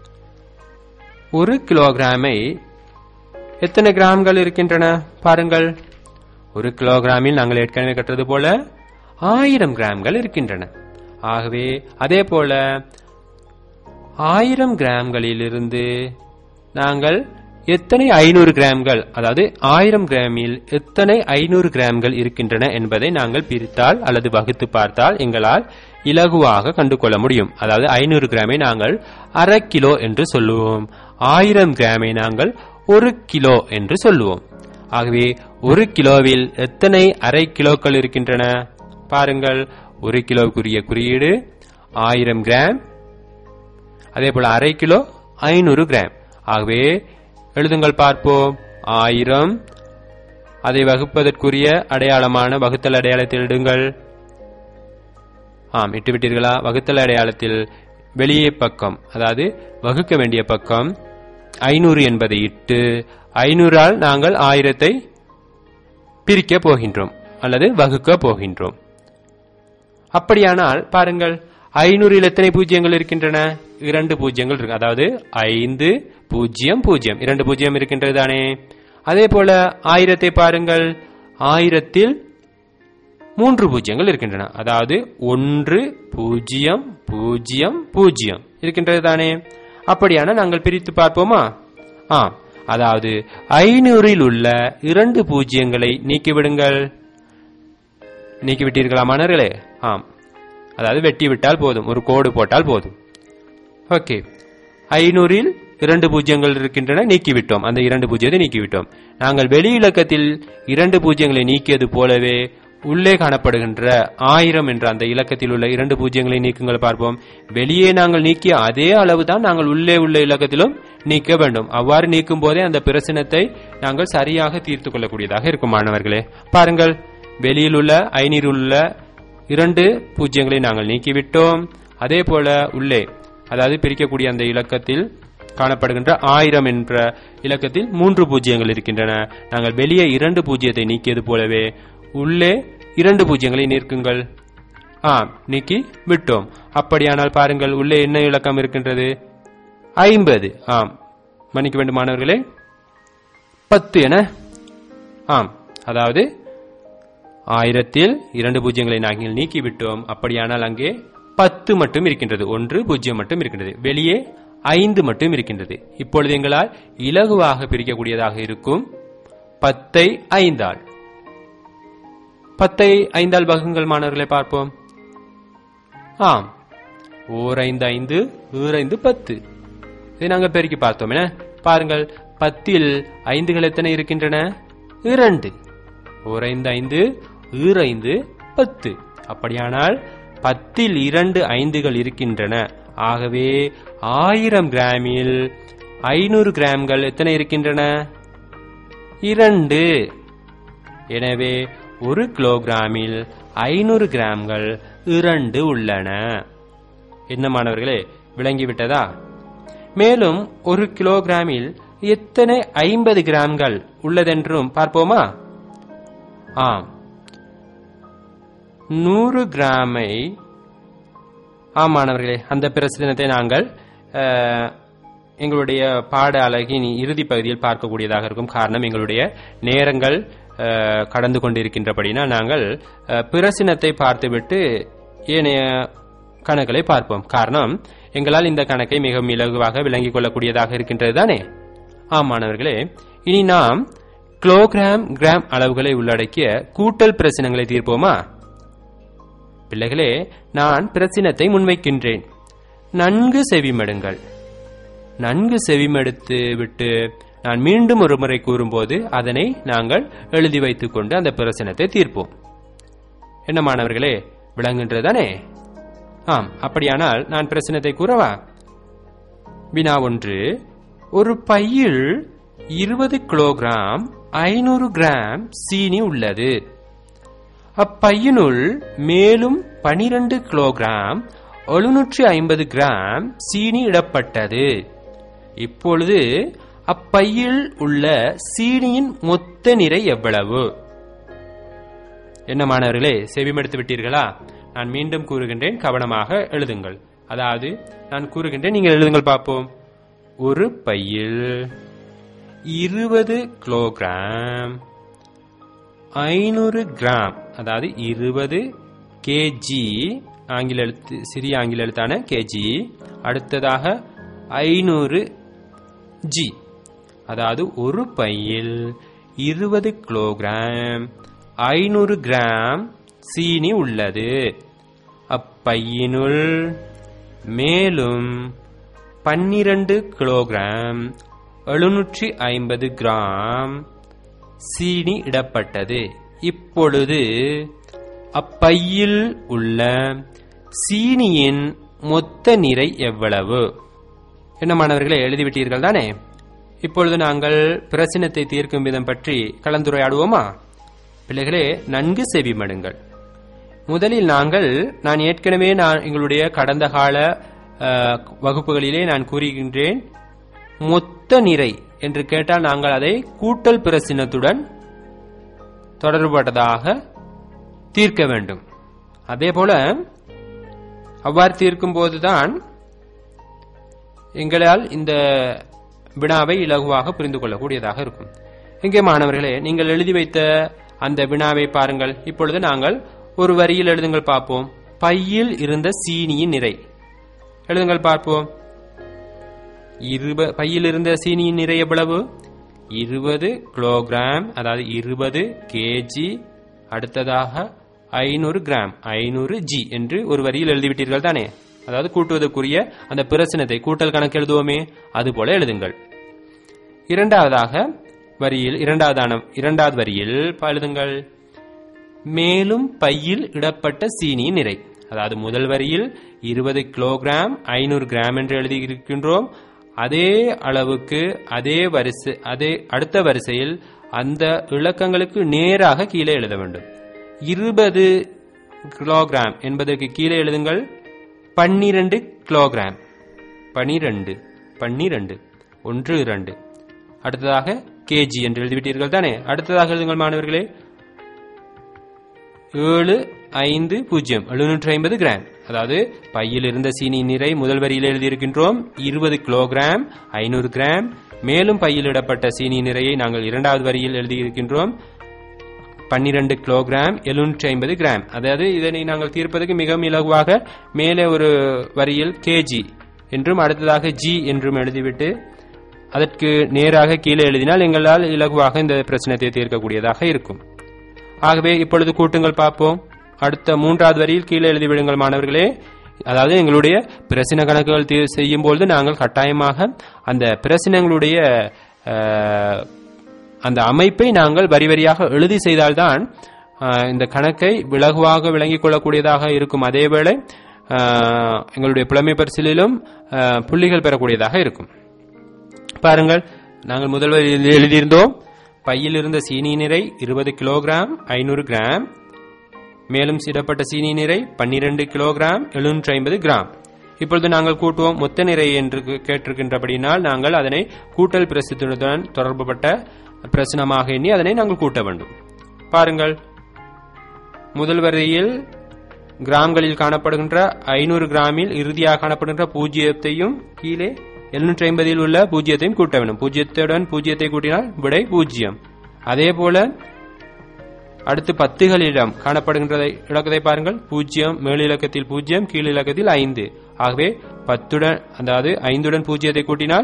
Speaker 1: ஒரு கிலோகிராமை எத்தனை கிராம்கள் இருக்கின்றன பாருங்கள் ஒரு கிலோகிராமில் நாங்கள் ஏற்கனவே கற்றது போல ஆயிரம் கிராம்கள் இருக்கின்றன ஆகவே அதே போல ஆயிரம் கிராம்களிலிருந்து நாங்கள் எத்தனை ஐநூறு கிராம்கள் அதாவது ஆயிரம் கிராமில் எத்தனை ஐநூறு கிராம்கள் இருக்கின்றன என்பதை நாங்கள் பிரித்தால் அல்லது வகுத்து பார்த்தால் எங்களால் இலகுவாக கண்டு கொள்ள முடியும் அதாவது ஐநூறு கிராமை நாங்கள் அரை கிலோ என்று சொல்லுவோம் ஆயிரம் கிராமை நாங்கள் ஒரு கிலோ என்று சொல்லுவோம் ஆகவே ஒரு கிலோவில் எத்தனை அரை கிலோக்கள் இருக்கின்றன பாருங்கள் ஒரு கிலோவுக்குரிய குறியீடு ஆயிரம் கிராம் அதே போல அரை கிலோ ஐநூறு கிராம் ஆகவே எழுதுங்கள் பார்ப்போம் ஆயிரம் அதை வகுப்பதற்குரிய அடையாளமான வகுத்தல் அடையாளத்தில் இடுங்கள் ஆம் இட்டு விட்டீர்களா வகுத்தல் அடையாளத்தில் வெளியே பக்கம் அதாவது வகுக்க வேண்டிய பக்கம் ஐநூறு என்பதை இட்டு ஐநூறால் நாங்கள் ஆயிரத்தை பிரிக்க போகின்றோம் அல்லது வகுக்க போகின்றோம் அப்படியானால் பாருங்கள் ஐநூறில் எத்தனை பூஜ்ஜியங்கள் இருக்கின்றன இரண்டு பூஜ்ஜியங்கள் இருக்கு அதாவது ஐந்து பூஜ்ஜியம் பூஜ்ஜியம் இரண்டு பூஜ்ஜியம் இருக்கின்றது தானே அதே போல ஆயிரத்தை பாருங்கள் ஆயிரத்தில் மூன்று பூஜ்ஜியங்கள் இருக்கின்றன அதாவது ஒன்று பூஜ்ஜியம் பூஜ்ஜியம் பூஜ்ஜியம் இருக்கின்றது தானே அப்படியான நாங்கள் பிரித்து பார்ப்போமா ஆம் அதாவது ஐநூறில் உள்ள இரண்டு பூஜ்ஜியங்களை நீக்கிவிடுங்கள் நீக்கிவிட்டீர்களா மாணவர்களே ஆம் அதாவது வெட்டி விட்டால் போதும் ஒரு கோடு போட்டால் போதும் ஓகே ஐநூறில் இரண்டு பூஜ்ஜியங்கள் இருக்கின்றன நீக்கிவிட்டோம் அந்த இரண்டு பூஜ்ஜியத்தை நீக்கிவிட்டோம் நாங்கள் வெளி இலக்கத்தில் இரண்டு பூஜ்ஜியங்களை நீக்கியது போலவே உள்ளே காணப்படுகின்ற ஆயிரம் என்ற அந்த இலக்கத்தில் உள்ள இரண்டு பூஜ்ஜியங்களை நீக்குங்கள் பார்ப்போம் வெளியே நாங்கள் நீக்கிய அதே அளவு தான் நாங்கள் உள்ளே உள்ள இலக்கத்திலும் நீக்க வேண்டும் அவ்வாறு நீக்கும் போதே அந்த பிரச்சனத்தை நாங்கள் சரியாக தீர்த்து கொள்ளக்கூடியதாக இருக்கும் மாணவர்களே பாருங்கள் வெளியில் உள்ள ஐநீர் உள்ள இரண்டு பூஜ்ஜியங்களை நாங்கள் நீக்கிவிட்டோம் அதே போல உள்ளே அதாவது பிரிக்கக்கூடிய அந்த இலக்கத்தில் காணப்படுகின்ற ஆயிரம் என்ற இலக்கத்தில் மூன்று பூஜ்ஜியங்கள் இருக்கின்றன நாங்கள் வெளியே இரண்டு பூஜ்ஜியத்தை நீக்கியது போலவே உள்ளே இரண்டு பூஜ்ஜியங்களை நீக்குங்கள் ஆம் நீக்கி விட்டோம் அப்படியானால் பாருங்கள் உள்ளே என்ன இலக்கம் இருக்கின்றது ஐம்பது ஆம் மன்னிக்க வேண்டும் மாணவர்களே பத்து என ஆம் அதாவது ஆயிரத்தில் இரண்டு பூஜ்ஜியங்களை நாங்கள் நீக்கிவிட்டோம் அப்படியானால் அங்கே பத்து மட்டும் இருக்கின்றது ஒன்று பூஜ்ஜியம் மட்டும் இருக்கின்றது வெளியே ஐந்து மட்டும் இருக்கின்றது இப்பொழுது எங்களால் இலகுவாக பிரிக்கக்கூடியதாக இருக்கும் பத்தை ஐந்தால் பத்தை ஐந்தால் வகுங்கள் மாணவர்களை பார்ப்போம் ஆம் ஓர் ஐந்து ஐந்து ஈரைந்து பத்து இதை நாங்கள் பெருக்கி பார்த்தோம் என்ன பாருங்கள் பத்தில் ஐந்துகள் எத்தனை இருக்கின்றன இரண்டு ஓர் ஐந்து ஐந்து ஈரைந்து பத்து அப்படியானால் பத்தில் இரண்டு ஐந்துகள் இருக்கின்றன ஆகவே ஆயிரம் கிராமில் ஐநூறு கிராம்கள் எத்தனை இருக்கின்றன இரண்டு எனவே ஒரு கிலோகிராமில் ஐநூறு கிராம்கள் இரண்டு உள்ளன என்ன மாணவர்களே விளங்கிவிட்டதா மேலும் ஒரு கிலோகிராமில் எத்தனை ஐம்பது கிராம்கள் உள்ளதென்றும் பார்ப்போமா ஆம் நூறு கிராமை ஆம் மாணவர்களே அந்த பிரசிடனத்தை நாங்கள் அஹ், எங்களுடைய பாட அழகின் இறுதி பகுதியில் பார்க்கக்கூடியதாக இருக்கும் காரணம் எங்களுடைய நேரங்கள் அஹ், கடந்து கொண்டிருக்கின்றபடினால் நாங்கள் அஹ், பிரசினத்தை பார்த்துவிட்டு ஏனைய கணக்குகளை பார்ப்போம் காரணம் எங்களால் இந்த கணக்கை மிக இலகுவாக விளங்கிக் கொள்ளக்கூடியதாக இருக்கின்றது தானே ஆம் மாணவர்களே இனி நாம் கிலோகிராம் கிராம் அளவுகளை உள்ளடக்கிய கூட்டல் பிரச்சனைகளை தீர்ப்போமா பிள்ளைகளே நான் பிரச்சினத்தை முன்வைக்கின்றேன் நன்கு செவிமடுங்கள் நன்கு செவிமடுத்து விட்டு நான் மீண்டும் ஒரு முறை கூறும்போது அதனை நாங்கள் எழுதி வைத்துக் கொண்டு அந்த பிரச்சனத்தை தீர்ப்போம் என்ன மாணவர்களே விளங்குன்றதானே ஆம் அப்படியானால் நான் பிரச்சனத்தை கூறவா வினா ஒன்று ஒரு பையில் இருபது கிலோகிராம் ஐநூறு கிராம் சீனி உள்ளது அப்பையினுள் மேலும் பனிரெண்டு கிலோகிராம் எழுநூற்றி ஐம்பது கிராம் சீனி இடப்பட்டது இப்பொழுது அப்பையில் உள்ள சீனியின் மொத்த நிறை எவ்வளவு என்ன மாணவர்களே செவிமடுத்து விட்டீர்களா நான் மீண்டும் கூறுகின்றேன் கவனமாக எழுதுங்கள் அதாவது நான் கூறுகின்றேன் நீங்கள் எழுதுங்கள் பார்ப்போம் ஒரு பையில் இருபது கிலோகிராம் ஐநூறு கிராம் அதாவது இருபது கேஜி ஆங்கில எழுத்து சிறிய ஆங்கில எழுத்தான கேஜி அடுத்ததாக ஐநூறு ஜி அதாவது ஒரு பையில் இருபது கிலோகிராம் ஐநூறு கிராம் சீனி உள்ளது அப்பையினுள் மேலும் பன்னிரண்டு கிலோகிராம் எழுநூற்றி ஐம்பது கிராம் சீனி இடப்பட்டது இப்பொழுது அப்பையில் உள்ள சீனியின் மொத்த நிறை எவ்வளவு என்ன மாணவர்களே எழுதிவிட்டீர்கள் தானே இப்பொழுது நாங்கள் பிரச்சனத்தை தீர்க்கும் விதம் பற்றி கலந்துரையாடுவோமா பிள்ளைகளே நன்கு செவிமடுங்கள் முதலில் நாங்கள் நான் ஏற்கனவே நான் எங்களுடைய கடந்த கால அஹ், வகுப்புகளிலே நான் கூறுகின்றேன் மொத்த நிறை என்று கேட்டால் நாங்கள் அதை கூட்டல் பிரசினத்துடன் தொடர்பட்டதாக தீர்க்க வேண்டும் அதே போல அவ்வாறு தீர்க்கும் போதுதான் எங்களால் இந்த வினாவை இலகுவாக புரிந்து கொள்ளக்கூடியதாக இருக்கும் இங்கே மாணவர்களே நீங்கள் எழுதி வைத்த அந்த வினாவை பாருங்கள் இப்பொழுது நாங்கள் ஒரு வரியில் எழுதுங்கள் பார்ப்போம் பையில் இருந்த சீனியின் நிறை எழுதுங்கள் பார்ப்போம் இருப பையில் இருந்த சீனியின் நிறை எவ்வளவு இருபது கிலோகிராம் அதாவது இருபது கேஜி அடுத்ததாக ஐநூறு கிராம் ஐநூறு ஜி என்று ஒரு வரியில் எழுதிவிட்டீர்கள் தானே அதாவது கூட்டுவதற்குரிய அந்த பிரச்சனத்தை கூட்டல் கணக்கு எழுதுவோமே அது போல எழுதுங்கள் இரண்டாவதாக வரியில் இரண்டாவதான இரண்டாவது வரியில் எழுதுங்கள் மேலும் பையில் இடப்பட்ட சீனியின் நிறை அதாவது முதல் வரியில் இருபது கிலோகிராம் ஐநூறு கிராம் என்று எழுதியிருக்கின்றோம் அதே அளவுக்கு அதே வரிசை அதே அடுத்த வரிசையில் அந்த இலக்கங்களுக்கு நேராக கீழே எழுத வேண்டும் இருபது கிலோகிராம் என்பதற்கு கீழே எழுதுங்கள் பன்னிரண்டு கிலோகிராம் பனிரெண்டு பன்னிரண்டு ஒன்று இரண்டு அடுத்ததாக கேஜி என்று எழுதிவிட்டீர்கள் தானே அடுத்ததாக எழுதுங்கள் மாணவர்களே ஏழு ஐந்து பூஜ்ஜியம் எழுநூற்றி ஐம்பது கிராம் அதாவது பையில் இருந்த சீனி நிறை முதல் வரியில் எழுதியிருக்கின்றோம் இருபது கிலோகிராம் ஐநூறு கிராம் மேலும் பையிலிடப்பட்ட சீனி நிறையை நாங்கள் இரண்டாவது வரியில் எழுதியிருக்கின்றோம் பன்னிரண்டு கிலோகிராம் எழுநூற்றி ஐம்பது கிராம் அதாவது இதனை நாங்கள் தீர்ப்பதற்கு மிகவும் இலகுவாக மேலே ஒரு வரியில் கேஜி என்றும் அடுத்ததாக ஜி என்றும் எழுதிவிட்டு அதற்கு நேராக கீழே எழுதினால் எங்களால் இலகுவாக இந்த பிரச்சனத்தை தீர்க்கக்கூடியதாக இருக்கும் ஆகவே இப்பொழுது கூட்டுங்கள் பார்ப்போம் அடுத்த மூன்றாவது வரியில் கீழே எழுதிவிடுங்கள் மாணவர்களே அதாவது எங்களுடைய பிரச்சனை கணக்குகள் தீர் செய்யும் பொழுது நாங்கள் கட்டாயமாக அந்த பிரச்சனைகளுடைய அஹ், அந்த அமைப்பை நாங்கள் வரி வரியாக எழுதி செய்தால்தான் அஹ், இந்த கணக்கை விலகுவாக விளங்கிக் கொள்ளக்கூடியதாக இருக்கும் அதேவேளை அஹ், எங்களுடைய புலமை பரிசிலும் அஹ், புள்ளிகள் பெறக்கூடியதாக இருக்கும் பாருங்கள் நாங்கள் முதல் வரியில் எழுதியிருந்தோம் பையில் இருந்த சீனி நிறை இருபது கிலோகிராம் ஐநூறு கிராம் மேலும் சிடப்பட்ட சீனி நிறை பன்னிரண்டு கிலோகிராம் எழுநூற்றி ஐம்பது கிராம் இப்பொழுது நாங்கள் கூட்டுவோம் மொத்த நிறை என்று கேட்டிருக்கின்றபடினால் நாங்கள் அதனை கூட்டல் பிரசித்துடன் தொடர்புபட்ட பிரச்சனமாக எண்ணி அதனை நாங்கள் கூட்ட வேண்டும் பாருங்கள் முதல் வரியில் கிராம்களில் காணப்படுகின்ற ஐநூறு கிராமில் இறுதியாக காணப்படுகின்ற பூஜ்ஜியத்தையும் கீழே எழுநூற்றி ஐம்பதில் உள்ள பூஜ்ஜியத்தையும் கூட்ட வேண்டும் பூஜ்ஜியத்துடன் பூஜ்ஜியத்தை கூட்டினால் விடை பூஜ்ஜியம் அதே போல அடுத்து பத்துகளிடம் காணப்படுகின்றதை இலக்கத்தை பாருங்கள் பூஜ்ஜியம் மேல் இலக்கத்தில் பூஜ்ஜியம் கீழ் இலக்கத்தில் ஐந்து ஆகவே பத்துடன் அதாவது ஐந்துடன் பூஜ்ஜியத்தை கூட்டினால்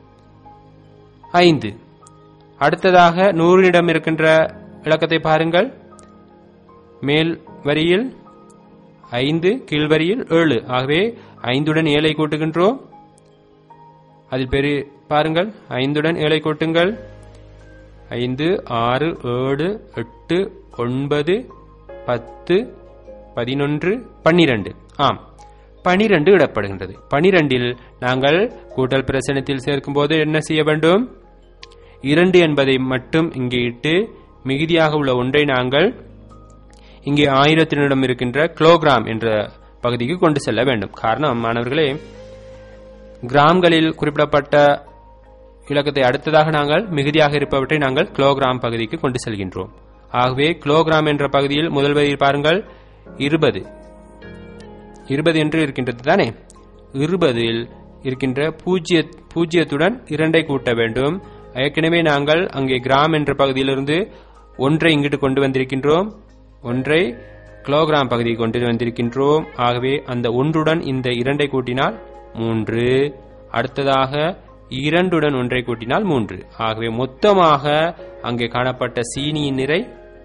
Speaker 1: ஐந்து அடுத்ததாக நூறிடம் இருக்கின்ற இலக்கத்தை பாருங்கள் மேல் வரியில் ஐந்து கீழ் வரியில் ஏழு ஆகவே ஐந்துடன் ஏழை கூட்டுகின்றோம் அதில் பெரு பாருங்கள் ஐந்துடன் ஏழை கூட்டுங்கள் ஐந்து ஆறு ஏழு எட்டு ஒன்பது பத்து பதினொன்று பன்னிரண்டு ஆம் பனிரெண்டு இடப்படுகின்றது பனிரெண்டில் நாங்கள் கூட்டல் பிரசனத்தில் சேர்க்கும்போது என்ன செய்ய வேண்டும் இரண்டு என்பதை மட்டும் இங்கே இட்டு மிகுதியாக உள்ள ஒன்றை நாங்கள் இங்கே ஆயிரத்தினிடம் இருக்கின்ற கிலோகிராம் என்ற பகுதிக்கு கொண்டு செல்ல வேண்டும் காரணம் மாணவர்களே கிராம்களில் குறிப்பிடப்பட்ட இலக்கத்தை அடுத்ததாக நாங்கள் மிகுதியாக இருப்பவற்றை நாங்கள் கிலோகிராம் பகுதிக்கு கொண்டு செல்கின்றோம் ஆகவே கிலோகிராம் என்ற பகுதியில் முதல் வரியில் பாருங்கள் இருபது இருபது என்று இருக்கின்றது தானே இருபதில் இருக்கின்ற பூஜ்ஜிய பூஜ்ஜியத்துடன் இரண்டை கூட்ட வேண்டும் ஏற்கனவே நாங்கள் அங்கே கிராம் என்ற பகுதியிலிருந்து ஒன்றை இங்கிட்டு கொண்டு வந்திருக்கின்றோம் ஒன்றை கிலோகிராம் பகுதிக்கு கொண்டு வந்திருக்கின்றோம் ஆகவே அந்த ஒன்றுடன் இந்த இரண்டை கூட்டினால் மூன்று அடுத்ததாக இரண்டுடன் ஒன்றை கூட்டினால் மூன்று ஆகவே மொத்தமாக அங்கே காணப்பட்ட சீனியின் நிறை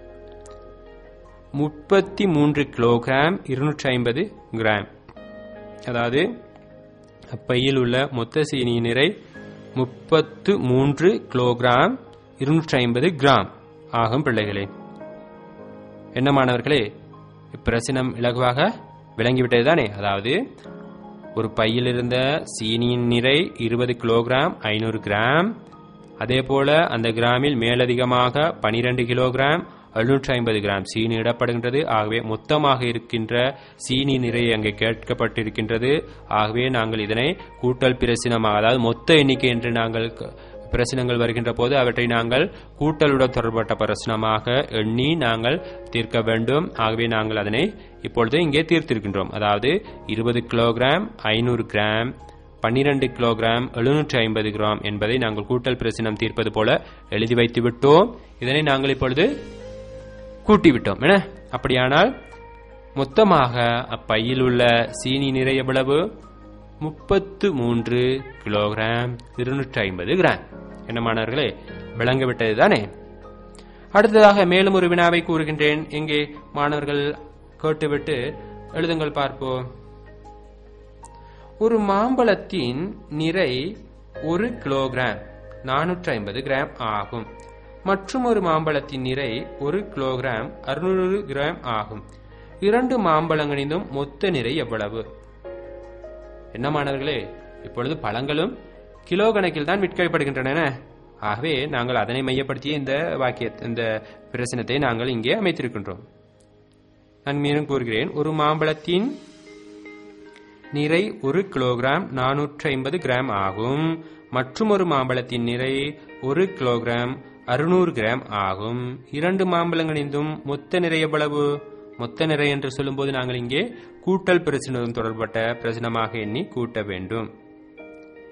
Speaker 1: முப்பத்தி மூன்று கிலோகிராம் இருநூற்றி ஐம்பது கிராம் அதாவது அப்பையில் உள்ள மொத்த சீனியின் நிறை முப்பத்து மூன்று கிலோகிராம் இருநூற்றி ஐம்பது கிராம் ஆகும் பிள்ளைகளே என்ன மாணவர்களே இப்பிரச்சனம் இலகுவாக விளங்கிவிட்டது தானே அதாவது ஒரு பையில் இருந்த சீனியின் நிறை இருபது கிலோகிராம் ஐநூறு கிராம் அதே போல அந்த கிராமில் மேலதிகமாக பனிரெண்டு கிலோகிராம் எழுநூற்றி ஐம்பது கிராம் சீனி இடப்படுகின்றது ஆகவே மொத்தமாக இருக்கின்ற சீனி நிறை அங்கே கேட்கப்பட்டிருக்கின்றது ஆகவே நாங்கள் இதனை கூட்டல் பிரசினமாக அதாவது மொத்த எண்ணிக்கை என்று நாங்கள் க- பிரச்சனங்கள் வருகின்ற போது அவற்றை நாங்கள் கூட்டலுடன் தொடர்பட்ட பிரச்சனமாக எண்ணி நாங்கள் தீர்க்க வேண்டும் ஆகவே நாங்கள் அதனை இப்பொழுது இங்கே தீர்த்திருக்கின்றோம் அதாவது இருபது கிலோகிராம் ஐநூறு கிராம் பன்னிரண்டு கிலோகிராம் எழுநூற்றி ஐம்பது கிராம் என்பதை நாங்கள் கூட்டல் பிரச்சனம் தீர்ப்பது போல எழுதி வைத்து விட்டோம் இதனை நாங்கள் இப்பொழுது கூட்டிவிட்டோம் என அப்படியானால் மொத்தமாக அப்பையில் உள்ள சீனி நிறை எவ்வளவு முப்பத்து மூன்று கிலோகிராம் இருநூற்றி ஐம்பது கிராம் என்ன மாணவர்களே விளங்க விட்டது தானே அடுத்ததாக மேலும் ஒரு வினாவை கூறுகின்றேன் எங்கே மாணவர்கள் கேட்டுவிட்டு எழுதுங்கள் பார்ப்போம் ஒரு மாம்பழத்தின் நிறை ஒரு கிலோகிராம் நானூற்றி ஐம்பது கிராம் ஆகும் மற்றும் ஒரு மாம்பழத்தின் நிறை ஒரு கிலோகிராம் அறுநூறு கிராம் ஆகும் இரண்டு மாம்பழங்களிலும் மொத்த நிறை எவ்வளவு என்ன மாணவர்களே இப்பொழுது பழங்களும் கிலோ கணக்கில் தான் விற்கப்படுகின்றன ஆகவே நாங்கள் அதனை மையப்படுத்திய இந்த வாக்கிய இந்த பிரச்சனத்தை நாங்கள் இங்கே அமைத்திருக்கின்றோம் நான் மீண்டும் கூறுகிறேன் ஒரு மாம்பழத்தின் நிறை ஒரு கிலோகிராம் நானூற்றி ஐம்பது கிராம் ஆகும் மற்றும் ஒரு மாம்பழத்தின் நிறை ஒரு கிலோகிராம் அறுநூறு கிராம் ஆகும் இரண்டு மாம்பழங்களிலும் மொத்த நிறை எவ்வளவு மொத்த நிறை என்று சொல்லும்போது நாங்கள் இங்கே கூட்டல் பிரச்சனையுடன் தொடர்பட்ட பிரச்சனமாக எண்ணி கூட்ட வேண்டும்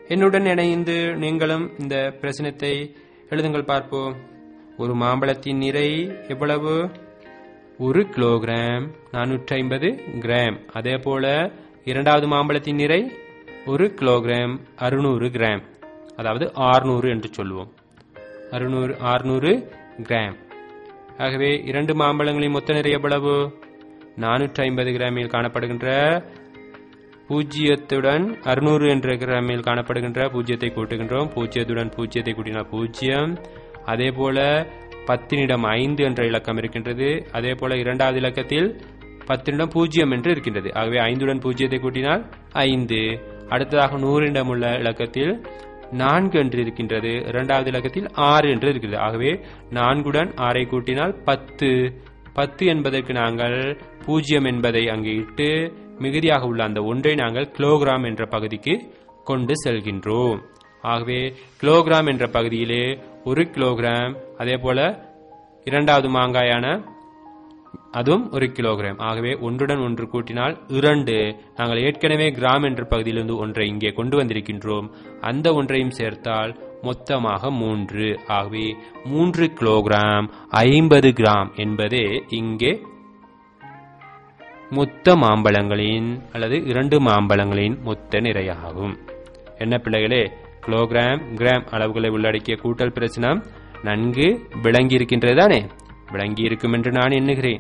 Speaker 1: என்னுடன் இணைந்து நீங்களும் இந்த பிரச்சனத்தை எழுதுங்கள் பார்ப்போம் ஒரு மாம்பழத்தின் நிறை எவ்வளவு ஒரு கிலோகிராம் நானூற்றி ஐம்பது கிராம் அதே போல இரண்டாவது மாம்பழத்தின் நிறை ஒரு கிலோகிராம் அறுநூறு கிராம் அதாவது ஆறுநூறு என்று சொல்லுவோம் அறுநூறு ஆறுநூறு கிராம் ஆகவே இரண்டு மாம்பழங்களின் மொத்த நிறை எவ்வளவு நானூற்றி ஐம்பது கிராமில் காணப்படுகின்ற பூஜ்ஜியத்துடன் அறுநூறு என்ற கிராமில் காணப்படுகின்ற பூஜ்ஜியத்தை கூட்டுகின்றோம் பூஜ்ஜியத்துடன் பூஜ்ஜியத்தை கூட்டினால் பூஜ்ஜியம் அதே போல பத்தினிடம் ஐந்து என்ற இலக்கம் இருக்கின்றது அதே போல இரண்டாவது இலக்கத்தில் பத்தினிடம் பூஜ்ஜியம் என்று இருக்கின்றது ஆகவே ஐந்துடன் பூஜ்ஜியத்தை கூட்டினால் ஐந்து அடுத்ததாக நூறிடம் உள்ள இலக்கத்தில் நான்கு என்று இருக்கின்றது இரண்டாவது இலக்கத்தில் ஆறு என்று இருக்கிறது ஆகவே நான்குடன் ஆறை கூட்டினால் பத்து பத்து என்பதற்கு நாங்கள் பூஜ்ஜியம் என்பதை அங்கு இட்டு மிகுதியாக உள்ள அந்த ஒன்றை நாங்கள் கிலோகிராம் என்ற பகுதிக்கு கொண்டு செல்கின்றோம் ஆகவே கிலோகிராம் என்ற பகுதியிலே ஒரு கிலோகிராம் அதே போல இரண்டாவது மாங்காயான அதுவும் ஒரு கிலோகிராம் ஆகவே ஒன்றுடன் ஒன்று கூட்டினால் இரண்டு நாங்கள் ஏற்கனவே கிராம் என்ற பகுதியிலிருந்து ஒன்றை இங்கே கொண்டு வந்திருக்கின்றோம் அந்த ஒன்றையும் சேர்த்தால் மொத்தமாக மூன்று ஆகவே மூன்று கிலோகிராம் ஐம்பது கிராம் என்பதே இங்கே மொத்த மாம்பழங்களின் அல்லது இரண்டு மாம்பழங்களின் மொத்த நிறையாகும் என்ன பிள்ளைகளே கிலோகிராம் கிராம் அளவுகளை உள்ளடக்கிய கூட்டல் பிரச்சனம் நன்கு விளங்கி இருக்கின்றது தானே விளங்கி இருக்கும் என்று நான் எண்ணுகிறேன்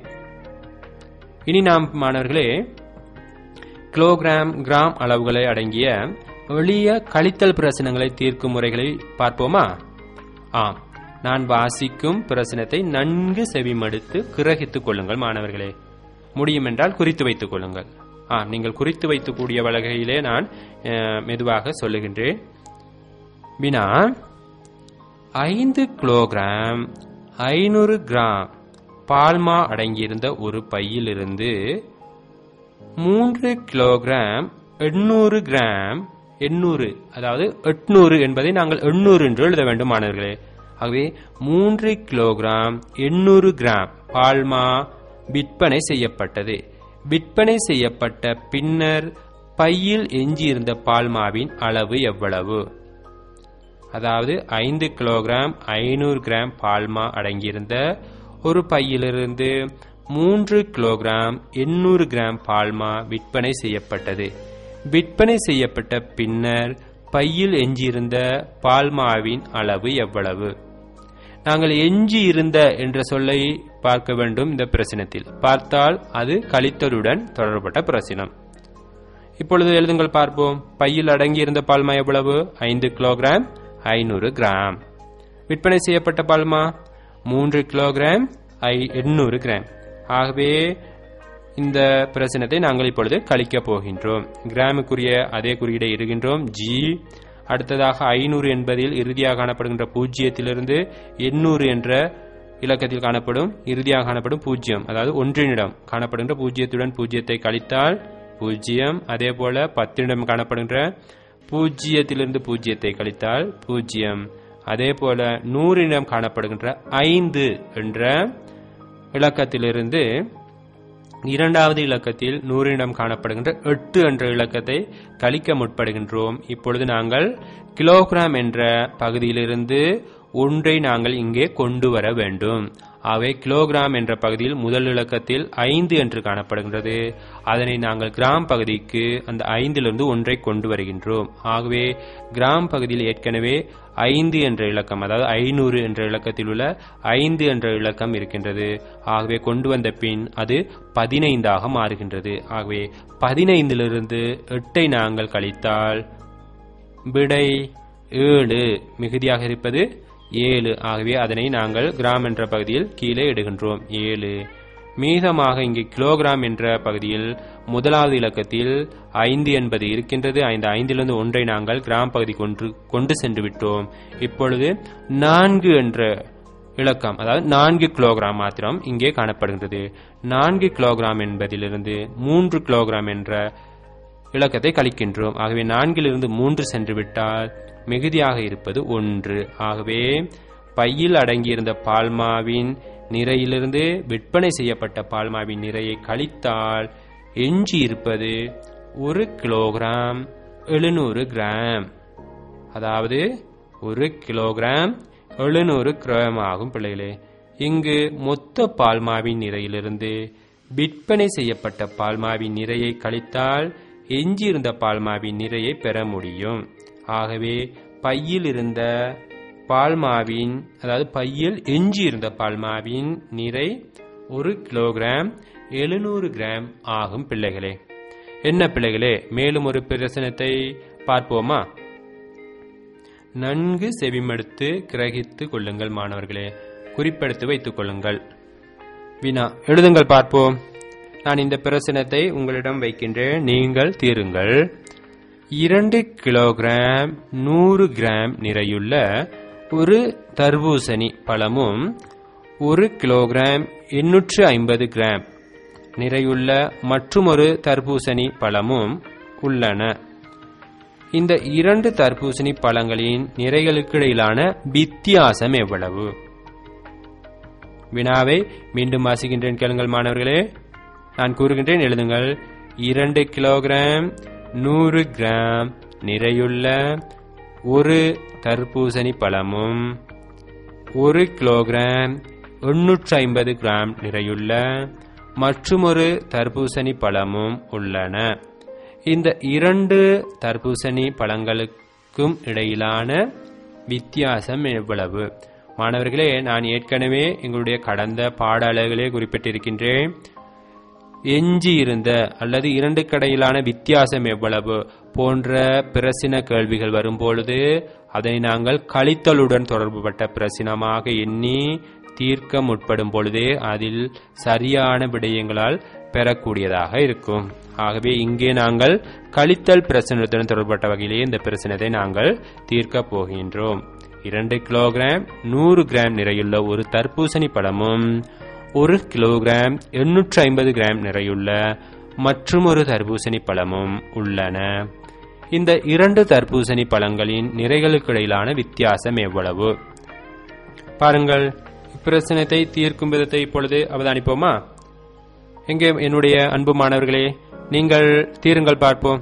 Speaker 1: இனி நாம் மாணவர்களே கிலோகிராம் கிராம் அளவுகளை அடங்கிய எளிய கழித்தல் பிரச்சனங்களை தீர்க்கும் முறைகளை பார்ப்போமா ஆம் நான் வாசிக்கும் பிரச்சனத்தை நன்கு செவிமடுத்து கிரகித்துக் கொள்ளுங்கள் மாணவர்களே முடியும் என்றால் குறித்து வைத்துக் கொள்ளுங்கள் ஆ நீங்கள் குறித்து வைத்துக்கூடிய வகையிலே நான் அஹ், மெதுவாக சொல்லுகின்றேன் வினா ஐந்து கிலோகிராம் ஐநூறு கிராம் பால்மா அடங்கியிருந்த ஒரு பையிலிருந்து மூன்று கிலோகிராம் எண்ணூறு கிராம் எண்ணூறு அதாவது எட்நூறு என்பதை நாங்கள் எண்ணூறு என்று எழுத வேண்டும் மாணவர்களே ஆகவே மூன்று கிலோகிராம் எண்ணூறு கிராம் பால்மா விற்பனை செய்யப்பட்டது விற்பனை செய்யப்பட்ட பின்னர் பையில் எஞ்சியிருந்த பால்மாவின் அளவு எவ்வளவு அதாவது ஐந்து கிலோகிராம் ஐநூறு கிராம் பால்மா அடங்கியிருந்த ஒரு பையிலிருந்து மூன்று கிலோகிராம் எண்ணூறு கிராம் பால்மா விற்பனை செய்யப்பட்டது விற்பனை செய்யப்பட்ட பின்னர் பையில் எஞ்சியிருந்த பால்மாவின் அளவு எவ்வளவு நாங்கள் எஞ்சி இருந்த என்ற சொல்லை பார்க்க வேண்டும் இந்த பிரச்சனத்தில் பார்த்தால் அது கழித்தலுடன் தொடர்பட்ட பிரச்சனம் இப்பொழுது எழுதுங்கள் பார்ப்போம் பையில் அடங்கியிருந்த பால்மா எவ்வளவு ஐந்து கிலோகிராம் ஐநூறு கிராம் விற்பனை செய்யப்பட்ட பால்மா மூன்று கிலோகிராம் ஐ எண்ணூறு கிராம் ஆகவே இந்த பிரச்சனத்தை நாங்கள் இப்பொழுது கழிக்கப் போகின்றோம் கிராமுக்குரிய அதே குறியீடை இருக்கின்றோம் ஜி அடுத்ததாக ஐநூறு என்பதில் இறுதியாக காணப்படுகின்ற பூஜ்ஜியத்திலிருந்து எண்ணூறு என்ற இலக்கத்தில் காணப்படும் இறுதியாக காணப்படும் பூஜ்ஜியம் அதாவது ஒன்றினிடம் காணப்படுகின்ற பூஜ்ஜியத்துடன் பூஜ்ஜியத்தை கழித்தால் பூஜ்ஜியம் அதே போல பத்தினிடம் காணப்படுகின்ற பூஜ்ஜியத்திலிருந்து பூஜ்ஜியத்தை கழித்தால் பூஜ்ஜியம் அதே போல நூறிடம் காணப்படுகின்ற ஐந்து என்ற இலக்கத்திலிருந்து இரண்டாவது இலக்கத்தில் நூறிடம் காணப்படுகின்ற எட்டு என்ற இலக்கத்தை கழிக்க முற்படுகின்றோம் இப்பொழுது நாங்கள் கிலோகிராம் என்ற பகுதியிலிருந்து ஒன்றை நாங்கள் இங்கே கொண்டு வர வேண்டும் ஆகவே கிலோகிராம் என்ற பகுதியில் முதல் இலக்கத்தில் ஐந்து என்று காணப்படுகின்றது அதனை நாங்கள் கிராம் பகுதிக்கு அந்த ஐந்திலிருந்து ஒன்றை கொண்டு வருகின்றோம் ஆகவே கிராம் பகுதியில் ஏற்கனவே ஐந்து என்ற இலக்கம் அதாவது ஐநூறு என்ற இலக்கத்தில் உள்ள ஐந்து என்ற இலக்கம் இருக்கின்றது ஆகவே கொண்டு வந்த பின் அது பதினைந்தாக மாறுகின்றது ஆகவே பதினைந்திலிருந்து எட்டை நாங்கள் கழித்தால் விடை ஏழு மிகுதியாக இருப்பது ஏழு ஆகவே அதனை நாங்கள் கிராம் என்ற பகுதியில் கீழே இடுகின்றோம் ஏழு மீதமாக இங்கு கிலோகிராம் என்ற பகுதியில் முதலாவது இலக்கத்தில் ஐந்து என்பது இருக்கின்றது ஐந்து ஐந்திலிருந்து ஒன்றை நாங்கள் கிராம் பகுதி கொண்டு கொண்டு சென்று விட்டோம் இப்பொழுது நான்கு என்ற இலக்கம் அதாவது நான்கு கிலோகிராம் மாத்திரம் இங்கே காணப்படுகின்றது நான்கு கிலோகிராம் என்பதிலிருந்து மூன்று கிலோகிராம் என்ற இலக்கத்தை கழிக்கின்றோம் ஆகவே நான்கிலிருந்து மூன்று சென்று விட்டால் மிகுதியாக இருப்பது ஒன்று ஆகவே பையில் அடங்கியிருந்த பால்மாவின் நிறையிலிருந்து விற்பனை செய்யப்பட்ட பால்மாவின் நிறையை கழித்தால் எஞ்சி இருப்பது ஒரு கிலோகிராம் எழுநூறு கிராம் அதாவது ஒரு கிலோகிராம் எழுநூறு கிராம் ஆகும் பிள்ளைகளே இங்கு மொத்த பால்மாவின் நிறையிலிருந்து விற்பனை செய்யப்பட்ட பால்மாவின் நிறையை கழித்தால் எஞ்சியிருந்த பால்மாவின் நிறையை பெற முடியும் ஆகவே பையில் இருந்த பால்மாவின் அதாவது பையில் எஞ்சி இருந்த பால்மாவின் நிறை ஒரு கிலோகிராம் எழுநூறு கிராம் ஆகும் பிள்ளைகளே என்ன பிள்ளைகளே மேலும் ஒரு பிரச்சனத்தை பார்ப்போமா நன்கு செவிமடுத்து கிரகித்து கொள்ளுங்கள் மாணவர்களே குறிப்பெடுத்து வைத்துக் கொள்ளுங்கள் வினா எழுதுங்கள் பார்ப்போம் நான் இந்த பிரச்சனத்தை உங்களிடம் வைக்கின்றேன் நீங்கள் தீருங்கள் இரண்டு கிலோகிராம் நூறு கிராம் நிறையுள்ள ஒரு தர்பூசணி பழமும் ஒரு கிலோகிராம் எண்ணூற்று ஐம்பது கிராம் நிறையுள்ள மற்றுமொரு தர்பூசணி பழமும் உள்ளன இந்த இரண்டு தர்பூசணி பழங்களின் நிறைகளுக்கு இடையிலான வித்தியாசம் எவ்வளவு வினாவை மீண்டும் வாசிக்கின்றேன் கேளுங்கள் மாணவர்களே நான் கூறுகின்றேன் எழுதுங்கள் இரண்டு கிலோகிராம் நூறு கிராம் நிறையுள்ள ஒரு தர்பூசணி பழமும் ஒரு கிலோகிராம் எண்ணூற்று ஐம்பது கிராம் நிறையுள்ள மற்றுமொரு தர்பூசணி பழமும் உள்ளன இந்த இரண்டு தர்பூசணி பழங்களுக்கும் இடையிலான வித்தியாசம் எவ்வளவு மாணவர்களே நான் ஏற்கனவே எங்களுடைய கடந்த பாட அலகுகளே குறிப்பிட்டிருக்கின்றேன் எஞ்சி இருந்த அல்லது இரண்டு கடையிலான வித்தியாசம் எவ்வளவு போன்ற பிரசின கேள்விகள் வரும்பொழுது அதை நாங்கள் கழித்தலுடன் தொடர்புபட்ட பிரசினமாக எண்ணி தீர்க்க முற்படும் பொழுதே அதில் சரியான விடயங்களால் பெறக்கூடியதாக இருக்கும் ஆகவே இங்கே நாங்கள் கழித்தல் பிரச்சனத்துடன் தொடர்பட்ட வகையிலே இந்த பிரச்சனத்தை நாங்கள் தீர்க்கப் போகின்றோம் இரண்டு கிலோகிராம் நூறு கிராம் நிறையுள்ள ஒரு தர்பூசணி பழமும் ஒரு கிலோகிராம் எண்ணூற்று ஐம்பது கிராம் நிறையுள்ள மற்றுமொரு தர்பூசணி பழமும் உள்ளன இந்த இரண்டு தர்பூசணி பழங்களின் நிறைகளுக்கு இடையிலான வித்தியாசம் எவ்வளவு பாருங்கள் இப்பிரச்சனத்தை தீர்க்கும் விதத்தை இப்பொழுது அவதானிப்போமா எங்கே என்னுடைய அன்பு மாணவர்களே நீங்கள் தீருங்கள் பார்ப்போம்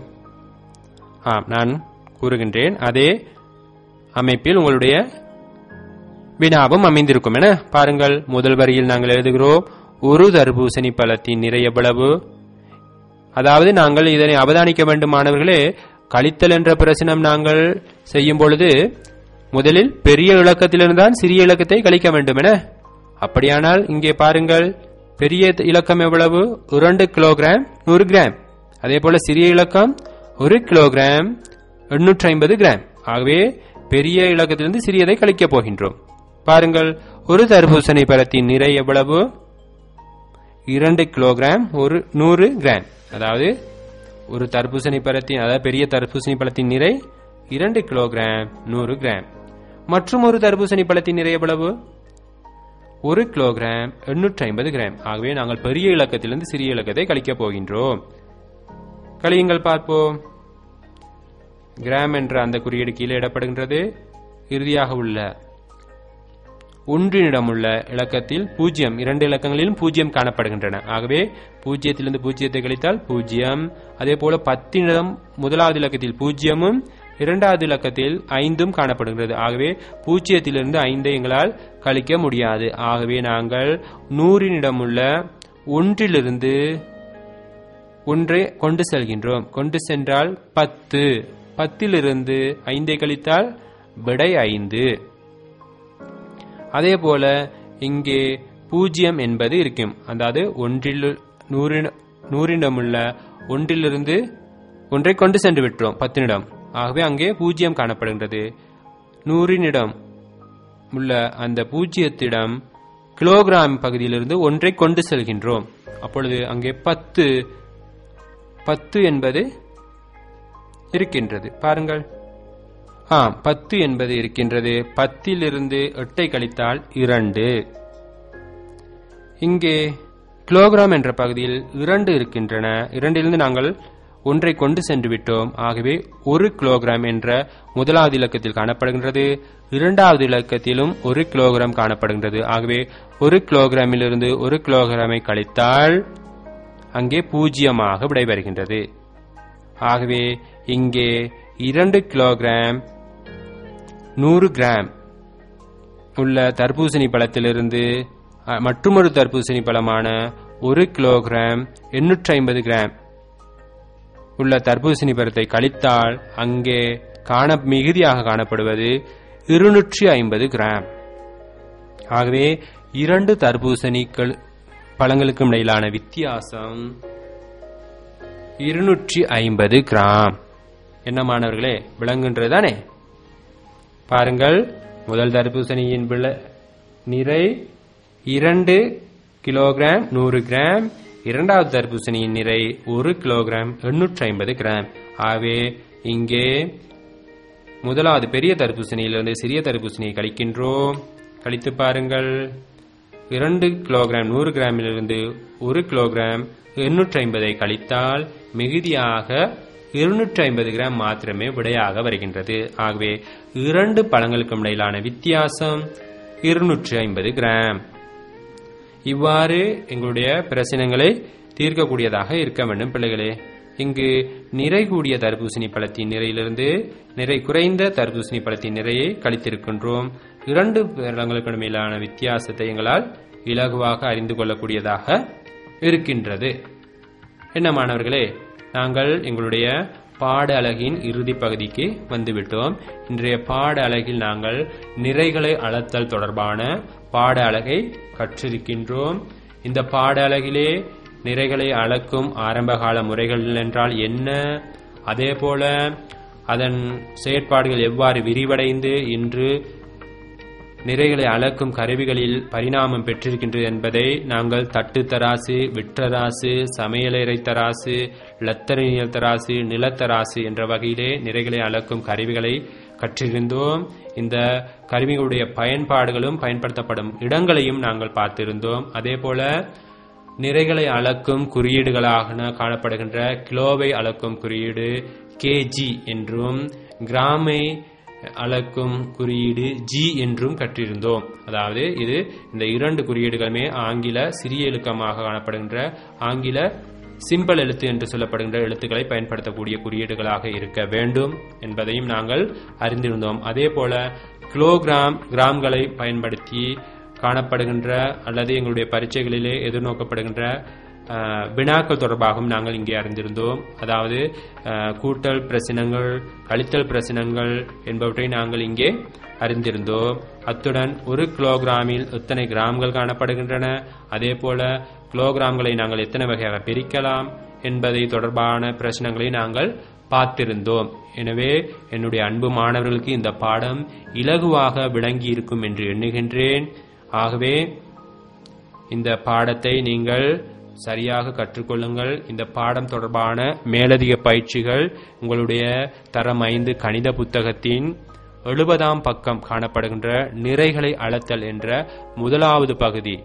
Speaker 1: ஆம் நான் கூறுகின்றேன் அதே அமைப்பில் உங்களுடைய வினாவும் அமைந்திருக்கும் என பாருங்கள் முதல் வரியில் நாங்கள் எழுதுகிறோம் ஒரு தர்பூசணி பழத்தின் நிறை எவ்வளவு அதாவது நாங்கள் இதனை அவதானிக்க வேண்டும் மாணவர்களே கழித்தல் என்ற பிரச்சனம் நாங்கள் செய்யும் பொழுது முதலில் பெரிய இலக்கத்திலிருந்தான் சிறிய இலக்கத்தை கழிக்க வேண்டும் என அப்படியானால் இங்கே பாருங்கள் பெரிய இலக்கம் எவ்வளவு இரண்டு கிலோகிராம் நூறு கிராம் அதே போல சிறிய இலக்கம் ஒரு கிலோகிராம் எண்ணூற்றி ஐம்பது கிராம் ஆகவே பெரிய இலக்கத்திலிருந்து சிறியதை கழிக்கப் போகின்றோம் பாருங்கள் ஒரு தர்பூசணி பழத்தின் நிறை எவ்வளவு இரண்டு கிலோகிராம் ஒரு நூறு கிராம் அதாவது ஒரு தர்பூசணி பழத்தின் அதாவது பெரிய தர்பூசணி பழத்தின் நிறை இரண்டு கிலோகிராம் நூறு கிராம் மற்றும் ஒரு தர்பூசணி பழத்தின் நிறை எவ்வளவு ஒரு கிலோகிராம் எண்ணூற்றி ஐம்பது கிராம் ஆகவே நாங்கள் பெரிய இலக்கத்திலிருந்து சிறிய இலக்கத்தை கழிக்கப் போகின்றோம் கழியுங்கள் பார்ப்போம் கிராம் என்ற அந்த குறியீடு கீழே இடப்படுகின்றது இறுதியாக உள்ள ஒன்றினிடம் உள்ள இலக்கத்தில் பூஜ்ஜியம் இரண்டு இலக்கங்களிலும் பூஜ்ஜியம் காணப்படுகின்றன ஆகவே பூஜ்ஜியத்திலிருந்து பூஜ்ஜியத்தை கழித்தால் பூஜ்ஜியம் அதே போல பத்தினிடம் முதலாவது இலக்கத்தில் பூஜ்ஜியமும் இரண்டாவது இலக்கத்தில் ஐந்தும் காணப்படுகிறது ஆகவே பூஜ்ஜியத்திலிருந்து ஐந்தை எங்களால் கழிக்க முடியாது ஆகவே நாங்கள் நூறினிடம் உள்ள ஒன்றிலிருந்து ஒன்றை கொண்டு செல்கின்றோம் கொண்டு சென்றால் பத்து பத்திலிருந்து ஐந்தை கழித்தால் விடை ஐந்து அதே போல இங்கே பூஜ்ஜியம் என்பது இருக்கும் அதாவது ஒன்றில் நூறு நூறிடமுள்ள ஒன்றிலிருந்து ஒன்றை கொண்டு சென்று விட்டோம் பத்தினிடம் ஆகவே அங்கே பூஜ்ஜியம் காணப்படுகின்றது நூறினிடம் உள்ள அந்த பூஜ்ஜியத்திடம் கிலோகிராம் பகுதியிலிருந்து ஒன்றை கொண்டு செல்கின்றோம் அப்பொழுது அங்கே பத்து பத்து என்பது இருக்கின்றது பாருங்கள் ஆம் பத்து என்பது இருக்கின்றது பத்திலிருந்து எட்டை கழித்தால் இரண்டு இங்கே கிலோகிராம் என்ற பகுதியில் இரண்டு இருக்கின்றன இரண்டிலிருந்து நாங்கள் ஒன்றை கொண்டு சென்று விட்டோம் ஆகவே ஒரு கிலோகிராம் என்ற முதலாவது இலக்கத்தில் காணப்படுகின்றது இரண்டாவது இலக்கத்திலும் ஒரு கிலோகிராம் காணப்படுகின்றது ஆகவே ஒரு கிலோகிராமிலிருந்து ஒரு கிலோகிராமை கழித்தால் அங்கே பூஜ்ஜியமாக விடைபெறுகின்றது ஆகவே இங்கே இரண்டு கிலோகிராம் நூறு கிராம் உள்ள தர்பூசணி பழத்திலிருந்து அஹ், மற்றுமொரு தர்பூசணி பழமான ஒரு கிலோகிராம் எண்ணூற்றி ஐம்பது கிராம் உள்ள தர்பூசணி பழத்தை கழித்தால் அங்கே காண மிகுதியாக காணப்படுவது இருநூற்றி ஐம்பது கிராம் ஆகவே இரண்டு தர்பூசணிகள் பழங்களுக்கும் இடையிலான வித்தியாசம் இருநூற்றி ஐம்பது கிராம் என்ன மாணவர்களே விளங்குன்றதானே பாருங்கள் முதல் தர்பூசணியின் விள நிறை இரண்டு கிலோகிராம் நூறு கிராம் இரண்டாவது தர்பூசணியின் நிறை ஒரு கிலோகிராம் எண்ணூற்றி ஐம்பது கிராம் ஆகவே இங்கே முதலாவது பெரிய தர்பூசணியிலிருந்து சிறிய தர்பூசணியை கழிக்கின்றோம் கழித்து பாருங்கள் இரண்டு கிலோகிராம் நூறு கிராமிலிருந்து ஒரு கிலோகிராம் எண்ணூற்றி ஐம்பதை கழித்தால் மிகுதியாக இருநூற்றி ஐம்பது கிராம் மாத்திரமே விடையாக வருகின்றது ஆகவே இரண்டு பழங்களுக்கும் இடையிலான வித்தியாசம் இருநூற்றி ஐம்பது கிராம் இவ்வாறு எங்களுடைய பிரச்சனைகளை தீர்க்கக்கூடியதாக இருக்க வேண்டும் பிள்ளைகளே இங்கு நிறை கூடிய தர்பூசணி பழத்தின் நிறையிலிருந்து நிறை குறைந்த தர்பூசணி பழத்தின் நிறையை கழித்திருக்கின்றோம் இரண்டு பழங்களுக்கு மேலான வித்தியாசத்தை எங்களால் இலகுவாக அறிந்து கொள்ளக்கூடியதாக இருக்கின்றது என்ன மாணவர்களே நாங்கள் எங்களுடைய பாட அலகின் இறுதி பகுதிக்கு வந்துவிட்டோம் இன்றைய பாட அலகில் நாங்கள் நிறைகளை அளத்தல் தொடர்பான பாட அலகை கற்றிருக்கின்றோம் இந்த பாட அலகிலே நிறைகளை அளக்கும் ஆரம்பகால முறைகள் என்றால் என்ன அதே போல அதன் செயற்பாடுகள் எவ்வாறு விரிவடைந்து இன்று நிறைகளை அளக்கும் கருவிகளில் பரிணாமம் பெற்றிருக்கின்றது என்பதை நாங்கள் தட்டு தராசு விற்றராசு சமையலறை தராசு லத்தரணியல் தராசு நிலத்தராசு என்ற வகையிலே நிறைகளை அளக்கும் கருவிகளை கற்றிருந்தோம் இந்த கருவிகளுடைய பயன்பாடுகளும் பயன்படுத்தப்படும் இடங்களையும் நாங்கள் பார்த்திருந்தோம் அதே போல நிறைகளை அளக்கும் குறியீடுகளாக காணப்படுகின்ற கிலோவை அளக்கும் குறியீடு கேஜி என்றும் கிராமை அளக்கும் குறியீடு ஜி என்றும் கற்றிருந்தோம் அதாவது இது இந்த இரண்டு குறியீடுகளுமே ஆங்கில சிறிய இலக்கமாக காணப்படுகின்ற ஆங்கில சிம்பிள் எழுத்து என்று சொல்லப்படுகின்ற எழுத்துக்களை பயன்படுத்தக்கூடிய குறியீடுகளாக இருக்க வேண்டும் என்பதையும் நாங்கள் அறிந்திருந்தோம் அதே போல கிலோகிராம் கிராம்களை பயன்படுத்தி காணப்படுகின்ற அல்லது எங்களுடைய பரீட்சைகளிலே எதிர்நோக்கப்படுகின்ற அஹ், வினாக்கள் தொடர்பாகவும் நாங்கள் இங்கே அறிந்திருந்தோம் அதாவது அஹ், கூட்டல் பிரச்சனங்கள் கழித்தல் பிரச்சனங்கள் என்பவற்றை நாங்கள் இங்கே அறிந்திருந்தோம் அத்துடன் ஒரு கிலோகிராமில் எத்தனை கிராம்கள் காணப்படுகின்றன அதே போல கிலோகிராம்களை நாங்கள் எத்தனை வகையாக பிரிக்கலாம் என்பதை தொடர்பான பிரச்சனைகளை நாங்கள் பார்த்திருந்தோம் எனவே என்னுடைய அன்பு மாணவர்களுக்கு இந்த பாடம் இலகுவாக விளங்கி இருக்கும் என்று எண்ணுகின்றேன் ஆகவே இந்த பாடத்தை நீங்கள் சரியாக கற்றுக்கொள்ளுங்கள் இந்த பாடம் தொடர்பான மேலதிக பயிற்சிகள் உங்களுடைய தரம் ஐந்து கணித புத்தகத்தின் எழுபதாம் பக்கம் காணப்படுகின்ற நிறைகளை அளத்தல் என்ற முதலாவது பகுதி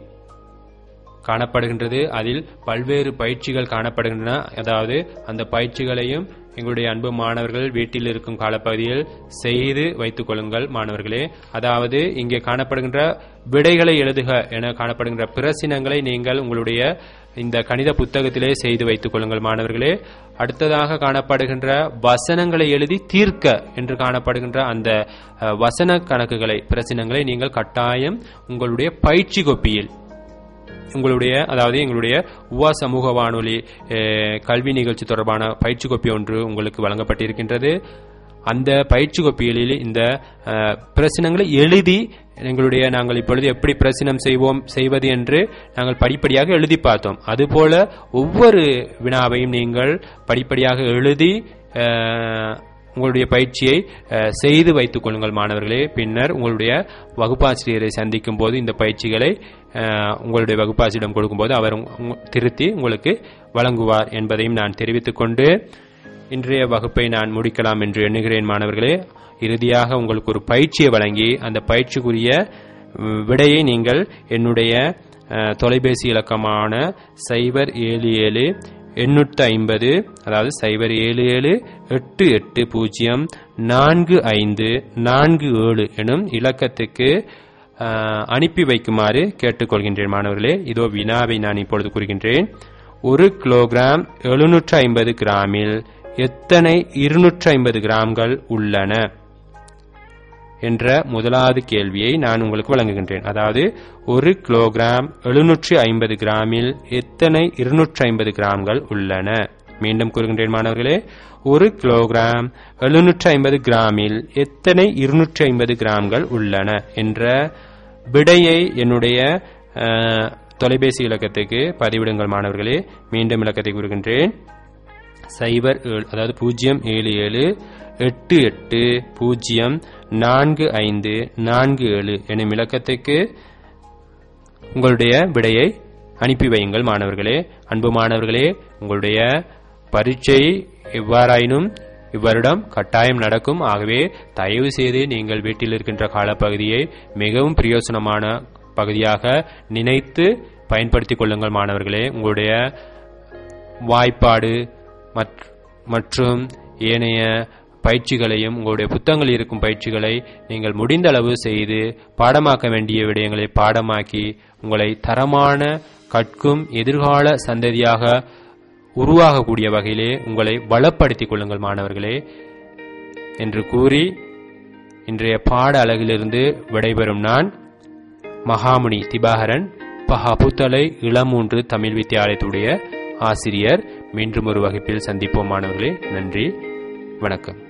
Speaker 1: காணப்படுகின்றது அதில் பல்வேறு பயிற்சிகள் காணப்படுகின்றன அதாவது அந்த பயிற்சிகளையும் எங்களுடைய அன்பு மாணவர்கள் வீட்டில் இருக்கும் காலப்பகுதியில் செய்து வைத்துக் கொள்ளுங்கள் மாணவர்களே அதாவது இங்கே காணப்படுகின்ற விடைகளை எழுதுக என காணப்படுகின்ற பிரசினங்களை நீங்கள் உங்களுடைய இந்த கணித புத்தகத்திலே செய்து வைத்துக் கொள்ளுங்கள் மாணவர்களே அடுத்ததாக காணப்படுகின்ற வசனங்களை எழுதி தீர்க்க என்று காணப்படுகின்ற அந்த அஹ், வசன கணக்குகளை பிரசினங்களை நீங்கள் கட்டாயம் உங்களுடைய பயிற்சி கோப்பியில் உங்களுடைய அதாவது எங்களுடைய உவா சமூக வானொலி அஹ், கல்வி நிகழ்ச்சி தொடர்பான பயிற்சி கோப்பி ஒன்று உங்களுக்கு வழங்கப்பட்டிருக்கின்றது அந்த பயிற்சி கோப்பிகளில் இந்த அஹ், பிரச்சனங்களை எழுதி எங்களுடைய நாங்கள் இப்பொழுது எப்படி பிரச்சனம் செய்வோம் செய்வது என்று நாங்கள் படிப்படியாக எழுதி பார்த்தோம் அதுபோல ஒவ்வொரு வினாவையும் நீங்கள் படிப்படியாக எழுதி அஹ், உங்களுடைய பயிற்சியை அஹ், செய்து வைத்துக் கொள்ளுங்கள் மாணவர்களே பின்னர் உங்களுடைய வகுப்பாசிரியரை சந்திக்கும் போது இந்த பயிற்சிகளை அஹ், உங்களுடைய வகுப்பாசிரியிடம் கொடுக்கும்போது அவர் உங்க- உங்க- திருத்தி உங்களுக்கு வழங்குவார் என்பதையும் நான் தெரிவித்துக் கொண்டு இன்றைய வகுப்பை நான் முடிக்கலாம் என்று எண்ணுகிறேன் மாணவர்களே இறுதியாக உங்களுக்கு ஒரு பயிற்சியை வழங்கி அந்த பயிற்சிக்குரிய உம், விடையை நீங்கள் என்னுடைய அஹ், தொலைபேசி இலக்கமான சைபர் ஏழு ஏழு எண்ணூற்று ஐம்பது அதாவது சைபர் ஏழு ஏழு எட்டு எட்டு பூஜ்ஜியம் நான்கு ஐந்து நான்கு ஏழு எனும் இலக்கத்துக்கு அஹ், அனுப்பி வைக்குமாறு கேட்டுக்கொள்கின்றேன் மாணவர்களே இதோ வினாவை நான் இப்பொழுது கூறுகின்றேன் ஒரு கிலோகிராம் எழுநூற்று ஐம்பது கிராமில் எத்தனை இருநூற்று ஐம்பது கிராம்கள் உள்ளன என்ற முதலாவது கேள்வியை நான் உங்களுக்கு வழங்குகின்றேன் அதாவது ஒரு கிலோகிராம் எழுநூற்றி ஐம்பது கிராமில் எத்தனை இருநூற்றி ஐம்பது கிராம்கள் உள்ளன மீண்டும் கூறுகின்றேன் மாணவர்களே ஒரு கிலோகிராம் எழுநூற்றி ஐம்பது கிராமில் எத்தனை இருநூற்றி ஐம்பது கிராம்கள் உள்ளன என்ற விடையை என்னுடைய அஹ், தொலைபேசி இலக்கத்துக்கு பதிவிடுங்கள் மாணவர்களே மீண்டும் இலக்கத்தை கூறுகின்றேன் சைபர் ஏழு அதாவது பூஜ்ஜியம் ஏழு ஏழு எட்டு எட்டு பூஜ்ஜியம் நான்கு ஐந்து நான்கு ஏழு எனும் இலக்கத்துக்கு உங்களுடைய விடையை அனுப்பி வையுங்கள் மாணவர்களே அன்பு மாணவர்களே உங்களுடைய பரீட்சை எவ்வாறாயினும் இவ்வருடம் கட்டாயம் நடக்கும் ஆகவே தயவு செய்து நீங்கள் வீட்டில் இருக்கின்ற காலப்பகுதியை மிகவும் பிரயோசனமான பகுதியாக நினைத்து பயன்படுத்திக் கொள்ளுங்கள் மாணவர்களே உங்களுடைய வாய்ப்பாடு மற்- மற்றும் ஏனைய பயிற்சிகளையும் உங்களுடைய புத்தகங்களில் இருக்கும் பயிற்சிகளை நீங்கள் முடிந்த அளவு செய்து பாடமாக்க வேண்டிய விடயங்களை பாடமாக்கி உங்களை தரமான கற்கும் எதிர்கால சந்ததியாக உருவாகக்கூடிய வகையிலே உங்களை பலப்படுத்திக் கொள்ளுங்கள் மாணவர்களே என்று கூறி இன்றைய பாட அலகிலிருந்து விடைபெறும் நான் மகாமுனி திபாகரன் பஹபுத்தலை இளமூன்று தமிழ் வித்தியாலயத்துடைய ஆசிரியர் மீண்டும் ஒரு வகுப்பில் சந்திப்போம் மாணவர்களே நன்றி வணக்கம்